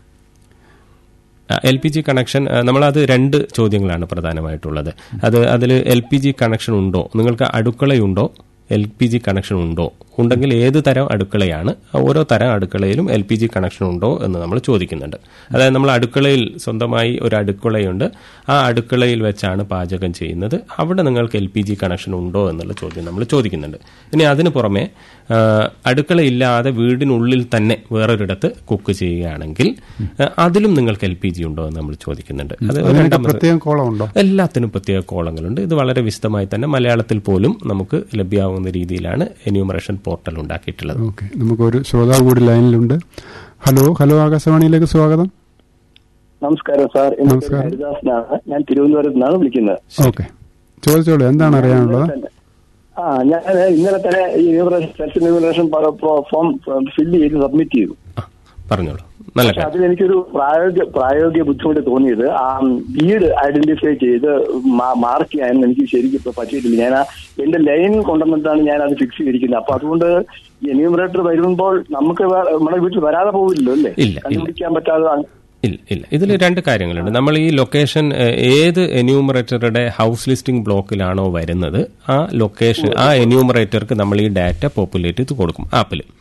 L P G connection ആ, നമ്മളത് രണ്ട് ചോദ്യങ്ങളാണ് പ്രധാനമായിട്ടുള്ളത് അത് അതിൽ എൽ പി ജി കണക്ഷൻ ഉണ്ടോ നിങ്ങൾക്ക് അടുക്കളയുണ്ടോ എൽ പി ജി കണക്ഷൻ ഉണ്ടോ ഉണ്ടെങ്കിൽ ഏത് തരം അടുക്കളയാണ് ഓരോ തരം അടുക്കളയിലും എൽ പി ജി കണക്ഷൻ ഉണ്ടോ എന്ന് നമ്മൾ ചോദിക്കുന്നുണ്ട് അതായത് നമ്മൾ അടുക്കളയിൽ സ്വന്തമായി ഒരു അടുക്കളയുണ്ട് ആ അടുക്കളയിൽ വെച്ചാണ് പാചകം ചെയ്യുന്നത് അവിടെ നിങ്ങൾക്ക് എൽ പി ജി കണക്ഷൻ ഉണ്ടോ എന്നുള്ള ചോദ്യം നമ്മൾ ചോദിക്കുന്നുണ്ട് ഇനി അതിന് പുറമെ ആ, അടുക്കളയില്ലാതെ വീടിനുള്ളിൽ തന്നെ വേറൊരിടത്ത് കുക്ക് ചെയ്യുകയാണെങ്കിൽ ആ, അതിലും നിങ്ങൾക്ക് എൽ പി ജി ഉണ്ടോ എന്ന് നമ്മൾ ചോദിക്കുന്നുണ്ട് അത് അതിനൊക്കെ രണ്ടാമത് പ്രത്യേകം കോളം ഉണ്ടോ എല്ലാത്തിനും പ്രത്യേക കോളങ്ങളുണ്ട് ഇത് വളരെ വിശദമായി തന്നെ മലയാളത്തിൽ പോലും നമുക്ക് ലഭ്യമാകുന്ന രീതിയിലാണ് എന്യൂമറേഷൻ പോർട്ടൽ ഉണ്ടാക്കിയിട്ടുള്ളത് ഓക്കെ നമുക്കൊരു ശ്രോതാവ് കൂടി ലൈനിലുണ്ട് ഹലോ ഹലോ ആകാശവാണിയിലേക്ക് സ്വാഗതം നമസ്കാരം സാർ എന്റെ പേര് നമസ്കാരം. ഹരിദാസനാണ് ഞാൻ തിരുവനന്തപുരത്ത് നിന്നാണ് വിളിക്കുന്നത് ഓക്കെ ചോദിച്ചോളൂ എന്താണ് അറിയാനുള്ളത് ആ ഞാൻ ഇന്നലെ തന്നെ ഈ enumeration self enumeration form fill ചെയ്ത് സബ്മിറ്റ് ചെയ്തു ആ, പറഞ്ഞോളൂ നല്ല പക്ഷെ കാര്യം അതിൽ എനിക്കൊരു പ്രായോഗിക പ്രായോഗിക ബുദ്ധിമുട്ട് തോന്നിയത് ആ വീട് ഐഡന്റിഫൈ ചെയ്ത് മാർക്ക് ചെയ്യാൻ എനിക്ക് ശരിക്കും ഇപ്പൊ പറ്റിയിട്ടില്ല ഞാൻ ആ എന്റെ ലൈൻ കൊണ്ടുവന്നിട്ടാണ് ഞാൻ അത് ഫിക്സ് ചെയ്തിരിക്കുന്നത് അപ്പൊ അതുകൊണ്ട് എന്യൂമറേറ്റർ വരുമ്പോൾ നമുക്ക് വേ- നമ്മുടെ വീട്ടിൽ വരാതെ പോവില്ലല്ലോ അല്ലേ ഇല്ല, ഇല്ല. കണ്ടുപിടിക്കാൻ പറ്റാതെ അ- ഇല്ല ഇല്ല ഇതിൽ രണ്ട് കാര്യങ്ങളുണ്ട് നമ്മൾ ഈ ലൊക്കേഷൻ ഏഹ്, ഏത് എന്യൂമറേറ്ററുടെ ഹൗസ് ലിസ്റ്റിംഗ് ബ്ലോക്കിലാണോ വരുന്നത് ആ ലൊക്കേഷൻ ആ എന്യൂമറേറ്റർക്ക് നമ്മൾ ഈ ഡാറ്റ പോപ്പുലേറ്റ് ചെയ്ത് കൊടുക്കും ആപ്പിൽ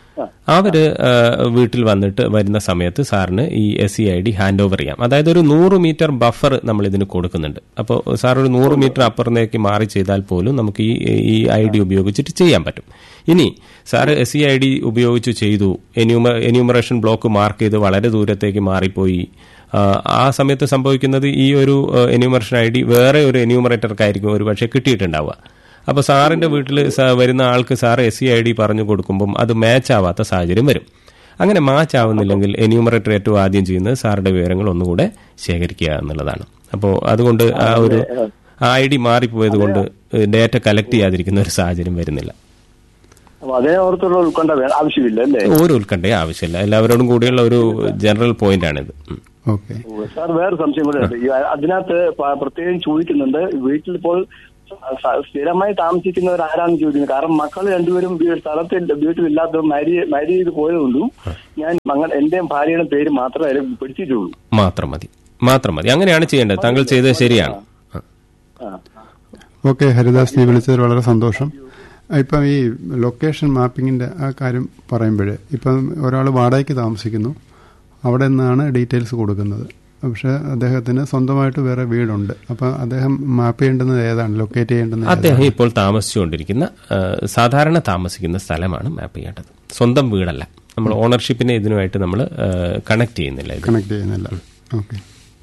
അവര് ആ, വീട്ടിൽ വന്നിട്ട് വരുന്ന സമയത്ത് സാറിന് ഈ S C I D hand over ചെയ്യാം അതായത് ഒരു നൂറ് മീറ്റർ ബഫർ നമ്മൾ ഇതിന് കൊടുക്കുന്നുണ്ട് അപ്പോൾ സാർ ഒരു നൂറ് മീറ്റർ അപ്പുറത്തേക്ക് മാറി ചെയ്താൽ പോലും നമുക്ക് ഈ ഈ ഐ ഡി ഉപയോഗിച്ചിട്ട് ചെയ്യാൻ പറ്റും ഇനി sir S C I D ഉപയോഗിച്ച് ചെയ്തു എന്യൂമ എന്യൂമറേഷൻ ബ്ലോക്ക് മാർക്ക് ചെയ്ത് വളരെ ദൂരത്തേക്ക് മാറിപ്പോയി ആ, ആ സമയത്ത് സംഭവിക്കുന്നത് ഈ ഒരു എന്യൂമറേഷൻ ഐ ഡി വേറെ ഒരു എന്യൂമറേറ്റർക്കായിരിക്കും ഒരു പക്ഷേ കിട്ടിയിട്ടുണ്ടാവുക അപ്പോൾ സാറിന്റെ വീട്ടിൽ വരുന്ന ആൾക്ക് sir S C I D പറഞ്ഞു കൊടുക്കുമ്പം അത് മാച്ച് ആവാത്ത സാഹചര്യം വരും അങ്ങനെ മാച്ച് ആവുന്നില്ലെങ്കിൽ എന്യൂമറേറ്റർ ഏറ്റവും ആദ്യം ചെയ്യുന്നത് സാറിന്റെ വിവരങ്ങൾ ഒന്നുകൂടെ ശേഖരിക്കുക എന്നുള്ളതാണ് അപ്പോൾ അതുകൊണ്ട് ആ ഒരു ആ ഐ ഡി മാറിപ്പോയത് കൊണ്ട് ഡേറ്റ കളക്ട് ചെയ്യാതിരിക്കുന്ന ഒരു സാഹചര്യം വരുന്നില്ല അപ്പൊ അതേ ഓർത്തുള്ള ഉൾക്കൊണ്ട വേ- ആവശ്യമില്ല അല്ലേ ഒരു ഉത്കണ്ഠയും ആവശ്യമില്ല എല്ലാവരോടും കൂടിയുള്ള ഒരു ജനറൽ പോയിന്റ് ആണിത് ഉം. ഓക്കെ സാർ വേറെ സംശയം കൂടെ ഉണ്ട് ഈ അതിനകത്ത് പ- പ്രത്യേകം ചോദിക്കുന്നുണ്ട് വീട്ടിൽ ഇപ്പോൾ സ- സ- സ്ഥിരമായി താമസിക്കുന്നവർ ആരാണെന്ന് ചോദിക്കുന്നത് കാരണം മക്കൾ രണ്ടുപേരും വീ- സ്ഥലത്തിൽ വീട്ടിലില്ലാത്ത മാരി മാരി ചെയ്ത് പോയതുകൊണ്ടും ഞാൻ മങ്ങ- എന്റെയും ഭാര്യയുടെ പേര് മാത്രമേ അതിൽ പിടിച്ചിട്ടുള്ളൂ മാത്രം മതി മാത്രം മതി അങ്ങനെയാണ് ചെയ്യേണ്ടത് താങ്കൾ ചെയ്തത് ശരിയാണ് ആ. ഓക്കെ ഹരിദാസ് നീ വിളിച്ചതിൽ വളരെ സന്തോഷം ഇപ്പം ഈ ലൊക്കേഷൻ മാപ്പിങ്ങിന്റെ ആ കാര്യം പറയുമ്പോഴേ ഇപ്പം ഒരാൾ വാടകയ്ക്ക് താമസിക്കുന്നു അവിടെ നിന്നാണ് ഡീറ്റെയിൽസ് കൊടുക്കുന്നത് പക്ഷെ അദ്ദേഹത്തിന് സ്വന്തമായിട്ട് വേറെ വീടുണ്ട് അപ്പം അദ്ദേഹം മാപ്പ് ചെയ്യേണ്ടുന്നത് ഏതാണ് ലൊക്കേറ്റ് ചെയ്യേണ്ടുന്നത് ഏതാണ്? അദ്ദേഹം ഇപ്പോൾ താമസിച്ചുകൊണ്ടിരിക്കുന്ന ആ, സാധാരണ താമസിക്കുന്ന സ്ഥലമാണ് മാപ്പ് ചെയ്യേണ്ടത് സ്വന്തം വീടല്ല നമ്മൾ ഓണർഷിപ്പിനെ ഇതിനുമായിട്ട് നമ്മൾ കണക്ട് ചെയ്യുന്നില്ല ഇത് കണക്ട് ചെയ്യുന്നില്ല ഓക്കെ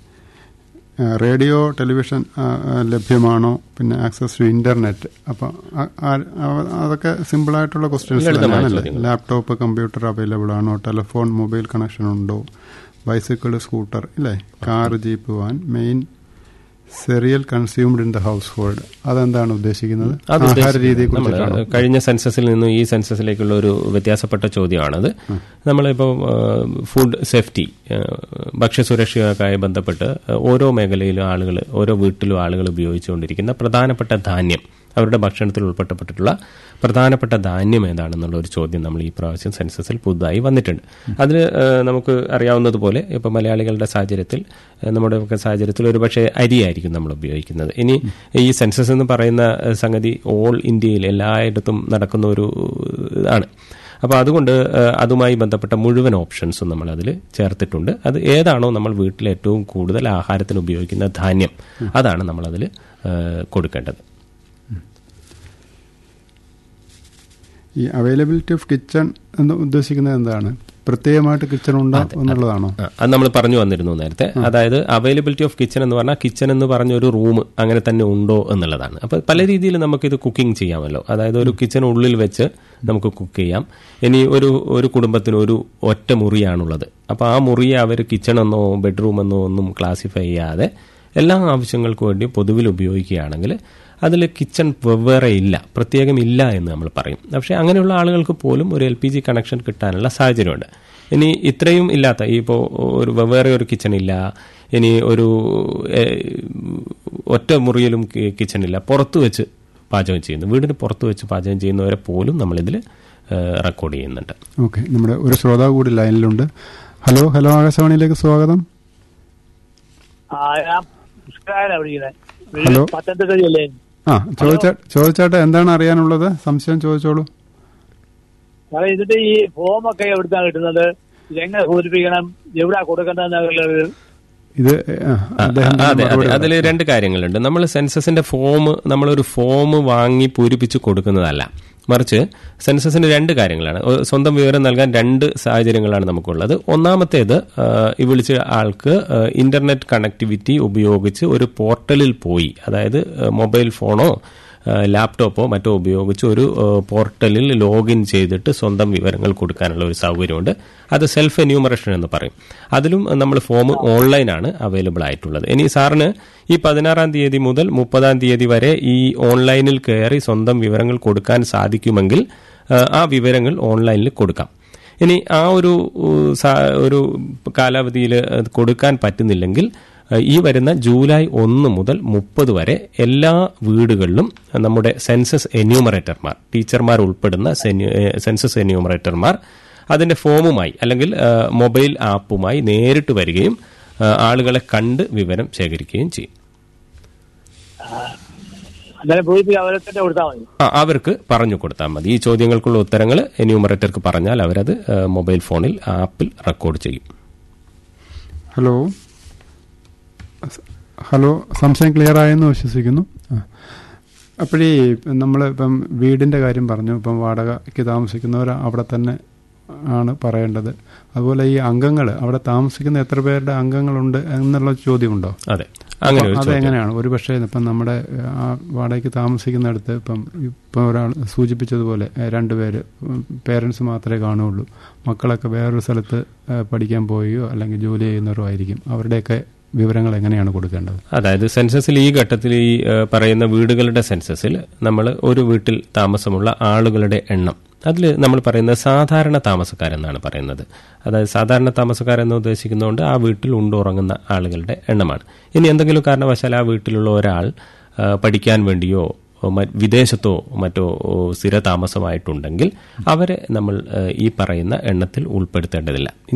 റേഡിയോ ടെലിവിഷൻ ആ, ആ, ലഭ്യമാണോ പിന്നെ ആക്സസ് ടു ഇന്റർനെറ്റ് അപ്പം ആ- ആ- ആ- അതൊക്കെ സിമ്പിളായിട്ടുള്ള ക്വസ്റ്റ്യൻസ് ലളിതമായ തന്നെയാണല്ലേ ചോദ്യങ്ങൾ. ലാപ്ടോപ്പ് കമ്പ്യൂട്ടർ അവൈലബിൾ ആണോ ടെലിഫോൺ മൊബൈൽ കണക്ഷൻ ഉണ്ടോ ബൈസിക്കിൾ സ്കൂട്ടർ ഇല്ലേ car jeep van main cereal consumed in the household അതെന്താണ് ഉദ്ദേശിക്കുന്നത് അത് ആഹാര രീതിയെ നമ്മൾ കുറിച്ചിട്ടാണോ കഴിഞ്ഞ സെൻസസിൽ നിന്നും ഈ സെൻസസിലേക്കുള്ള ഒരു വ്യത്യാസപ്പെട്ട ചോദ്യമാണത് നമ്മളിപ്പോൾ ഫുഡ് സേഫ്റ്റി ഭക്ഷ്യസുരക്ഷയുമായി ബന്ധപ്പെട്ട് ഓരോ മേഖലയിലും ആളുകൾ ഓരോ വീട്ടിലും ആളുകൾ ഉപയോഗിച്ചുകൊണ്ടിരിക്കുന്ന പ്രധാനപ്പെട്ട ധാന്യം അവരുടെ ഭക്ഷണത്തിൽ ഉൾപ്പെട്ടപ്പെട്ടിട്ടുള്ള പ്രധാനപ്പെട്ട ധാന്യം ഏതാണെന്നുള്ള ഒരു ചോദ്യം നമ്മൾ ഈ പ്രാവശ്യം സെൻസസിൽ പുതുതായി വന്നിട്ടുണ്ട് അതിന് ഏഹ്, നമുക്ക് അറിയാവുന്നതുപോലെ ഇപ്പോൾ മലയാളികളുടെ സാഹചര്യത്തിൽ ഏഹ്, നമ്മുടെ ഒക്കെ സാഹചര്യത്തിൽ ഒരു പക്ഷേ അരിയായിരിക്കും നമ്മൾ ഉപയോഗിക്കുന്നത് ഇനി ഈ സെൻസസ് എന്ന് പറയുന്ന ഏഹ്, സംഗതി ഓൾ ഇന്ത്യയിൽ എല്ലായിടത്തും നടക്കുന്ന ഒരു ആണ് അപ്പോൾ അതുകൊണ്ട് ഏഹ്, അതുമായി ബന്ധപ്പെട്ട മുഴുവൻ ഓപ്ഷൻസും നമ്മൾ അതിൽ ചേർത്തിട്ടുണ്ട് അത് ഏതാണോ നമ്മൾ വീട്ടിൽ ഏറ്റവും കൂടുതൽ ആഹാരത്തിന് ഉപയോഗിക്കുന്ന ധാന്യം അതാണ് നമ്മളതിൽ ഏഹ്, കൊടുക്കേണ്ടത് ഈ അവൈലബിലിറ്റി ഓഫ് കിച്ചൺ എന്ന് ഉദ്ദേശിക്കുന്നത് എന്താണ് പ്രത്യേകമായിട്ട് കിച്ചൺ ഉണ്ടോ എന്നുള്ളതാണോ ആ, അത് നമ്മൾ പറഞ്ഞു വന്നിരുന്നു നേരത്തെ അതായത് അവൈലബിലിറ്റി ഓഫ് കിച്ചൺ എന്ന് പറഞ്ഞാൽ കിച്ചൺ എന്ന് പറഞ്ഞ ഒരു റൂം അങ്ങനെ തന്നെ ഉണ്ടോ എന്നുള്ളതാണ് അപ്പോൾ പല രീതിയിൽ നമുക്കിത് കുക്കിംഗ് ചെയ്യാമല്ലോ അതായത് ഒരു കിച്ചൺ ഉള്ളിൽ വെച്ച് നമുക്ക് കുക്ക് ചെയ്യാം ഇനി ഒരു ഒരു കുടുംബത്തിന് ഒരു ഒറ്റ മുറിയാണുള്ളത് അപ്പോൾ ആ മുറിയെ അവർ കിച്ചൺ എന്നോ ബെഡ്റൂം എന്നോ ഒന്നും ക്ലാസിഫൈ ചെയ്യാതെ എല്ലാ ആവശ്യങ്ങൾക്കും വേണ്ടി പൊതുവിൽ ഉപയോഗിക്കുകയാണെങ്കിൽ അതിൽ കിച്ചൺ വെവ്വേറെ ഇല്ല പ്രത്യേകം ഇല്ല എന്ന് നമ്മൾ പറയും പക്ഷേ അങ്ങനെയുള്ള ആളുകൾക്ക് പോലും ഒരു എൽ പി ജി കണക്ഷൻ കിട്ടാനുള്ള സാഹചര്യമുണ്ട് ഇനി ഇത്രയും ഇല്ലാത്ത ഈ ഇപ്പോൾ ഒരു വെവ്വേറെ ഒരു കിച്ചൺ ഇല്ല ഇനി ഒരു ഏഹ്, ഒറ്റ മുറിയിലും കി- കിച്ചൺ ഇല്ല പുറത്ത് വെച്ച് പാചകം ചെയ്യുന്നു വീടിന് പുറത്ത് വെച്ച് പാചകം ചെയ്യുന്നവരെ പോലും നമ്മളിതിൽ റെക്കോർഡ് ചെയ്യുന്നുണ്ട് ഓക്കെ നമ്മുടെ ഒരു ശ്രോതാവ് കൂടി ലൈനിലുണ്ട് ഹലോ ഹലോ ആകാശവാണിയിലേക്ക് സ്വാഗതം ആ ഞാൻ പുഷ്കരായനാ വിളിക്കുന്നത് ഹലോ. പത്തനംതിട്ട ജില്ലയിൽ ആ ചോദിച്ച ചോദിച്ചാട്ടെ എന്താണ് അറിയാനുള്ളത് സംശയം ചോദിച്ചോളൂ സാറേ ഇതിന്റെ ഈ ഫോമൊക്കെ എവിടുന്നാ കിട്ടുന്നത് ഇതെങ്ങനെ പൂരിപ്പിക്കണം എവിടാ കൊടുക്കേണ്ടതെന്നുള്ളത് ഇത് ആ, അദ്ദേഹം അതെ അതെ മറുപടി അതിൽ പറയാം. രണ്ട് കാര്യങ്ങളുണ്ട് നമ്മൾ സെൻസസിന്റെ ഫോം നമ്മളൊരു ഫോം വാങ്ങി പൂരിപ്പിച്ച് കൊടുക്കുന്നതല്ല മറിച്ച് സെൻസസിന് രണ്ട് കാര്യങ്ങളാണ് ഒ- സ്വന്തം വിവരം നൽകാൻ രണ്ട് സാഹചര്യങ്ങളാണ് നമുക്കുള്ളത് ഒന്നാമത്തേത് ആ, ഈ വിളിച്ച ആൾക്ക് ആ, ഇന്റർനെറ്റ് കണക്ടിവിറ്റി ഉപയോഗിച്ച് ഒരു പോർട്ടലിൽ പോയി അതായത് ആ, മൊബൈൽ ഫോണോ ആ, ലാപ്ടോപ്പോ മറ്റോ ഉപയോഗിച്ച് ഒരു ആ, പോർട്ടലിൽ ലോഗിൻ ചെയ്തിട്ട് സ്വന്തം വിവരങ്ങൾ കൊടുക്കാനുള്ള ഒരു സൗകര്യമുണ്ട് അത് സെൽഫ് എന്യൂമറേഷൻ എന്ന് പറയും അതിലും നമ്മൾ ഫോം ഓൺലൈനാണ് അവൈലബിൾ ആയിട്ടുള്ളത് ഇനി സാറിന് ഈ പതിനാറാം തീയതി മുതൽ മുപ്പതാം തീയതി വരെ ഈ ഓൺലൈനിൽ കയറി സ്വന്തം വിവരങ്ങൾ കൊടുക്കാൻ സാധിക്കുമെങ്കിൽ ആ, ആ വിവരങ്ങൾ ഓൺലൈനിൽ കൊടുക്കാം ഇനി ആ ഒരു ഉ, സാ- ഒരു കാലാവധിയിൽ അത് കൊടുക്കാൻ പറ്റുന്നില്ലെങ്കിൽ ഏഹ് ഈ വരുന്ന ജൂലൈ ഒന്ന് മുതൽ മുപ്പത് വരെ എല്ലാ വീടുകളിലും നമ്മുടെ സെൻസസ് എന്യൂമറേറ്റർമാർ ടീച്ചർമാർ ഉൾപ്പെടുന്ന സെന്യു- ഏഹ് സെൻസസ് എന്യൂമറേറ്റർമാർ അതിന്റെ ഫോമുമായി അല്ലെങ്കിൽ ഏഹ് മൊബൈൽ ആപ്പുമായി നേരിട്ട് വരികയും ഏഹ് ആളുകളെ കണ്ട് വിവരം ശേഖരിക്കുകയും ചെയ്യും അന്നേരം പൂരിപ്പിക്കാൻ അവരെ തന്നെ കൊടുത്താൽ മതി ആ, അവർക്ക് പറഞ്ഞു കൊടുത്താൽ മതി ഈ ചോദ്യങ്ങൾക്കുള്ള ഉത്തരങ്ങൾ എന്യൂമറേറ്റർക്ക് പറഞ്ഞാൽ അവരത് ഏ, മൊബൈൽ ഫോണിൽ ആപ്പിൽ റെക്കോർഡ് ചെയ്യും ഹലോ ഹലോ സംശയം ക്ലിയർ ആയെന്ന് വിശ്വസിക്കുന്നു അപ്പോഴേ നമ്മൾ ഇപ്പം വീടിൻ്റെ കാര്യം പറഞ്ഞു ഇപ്പം വാടകയ്ക്ക് താമസിക്കുന്നവർ അവിടെ തന്നെ ആണ് പറയേണ്ടത് അതുപോലെ ഈ അംഗങ്ങൾ അവിടെ താമസിക്കുന്ന എത്ര പേരുടെ അംഗങ്ങളുണ്ട് എന്നുള്ള ചോദ്യമുണ്ടോ അതെ അങ്ങനെ ഒരു അപ്പോൾ ചോദ്യം അതെങ്ങനെയാണ് ഒരു പക്ഷേ ഇപ്പം നമ്മുടെ ഏഹ്, ആ വാടകയ്ക്ക് താമസിക്കുന്നിടത്ത് ഇപ്പം ഇപ്പം ഒരാൾ സൂചിപ്പിച്ചതുപോലെ ഏഹ്, രണ്ടുപേര് പേരൻസ് മാത്രമേ കാണുകയുള്ളൂ മക്കളൊക്കെ വേറൊരു സ്ഥലത്ത് ഏഹ്, പഠിക്കാൻ പോവുകയോ അല്ലെങ്കിൽ ജോലി ചെയ്യുന്നവരോ ആയിരിക്കും അവരുടെയൊക്കെ വിവരങ്ങൾ എങ്ങനെയാണ് കൊടുക്കേണ്ടത് അതായത് സെൻസസിൽ ഈ ഘട്ടത്തിൽ ഈ ഏ, പറയുന്ന വീടുകളുടെ സെൻസസിൽ നമ്മൾ ഒരു വീട്ടിൽ താമസമുള്ള ആളുകളുടെ എണ്ണം അതിൽ നമ്മൾ പറയുന്നത് സാധാരണ താമസക്കാരെന്നാണ് പറയുന്നത് അതായത് സാധാരണ താമസക്കാരെന്ന് ഉദ്ദേശിക്കുന്നതുകൊണ്ട് ആ വീട്ടിൽ ഉണ്ടുറങ്ങുന്ന ആളുകളുടെ എണ്ണമാണ് ഇനി എന്തെങ്കിലും കാരണവശാൽ ആ വീട്ടിലുള്ള ഒരാൾ ആ, പഠിക്കാൻ വേണ്ടിയോ മ- വിദേശത്തോ മറ്റോ ഓ, സ്ഥിര താമസമായിട്ടുണ്ടെങ്കിൽ അവരെ നമ്മൾ ഏ, ഈ പറയുന്ന എണ്ണത്തിൽ ഉൾപ്പെടുത്തേണ്ടതില്ല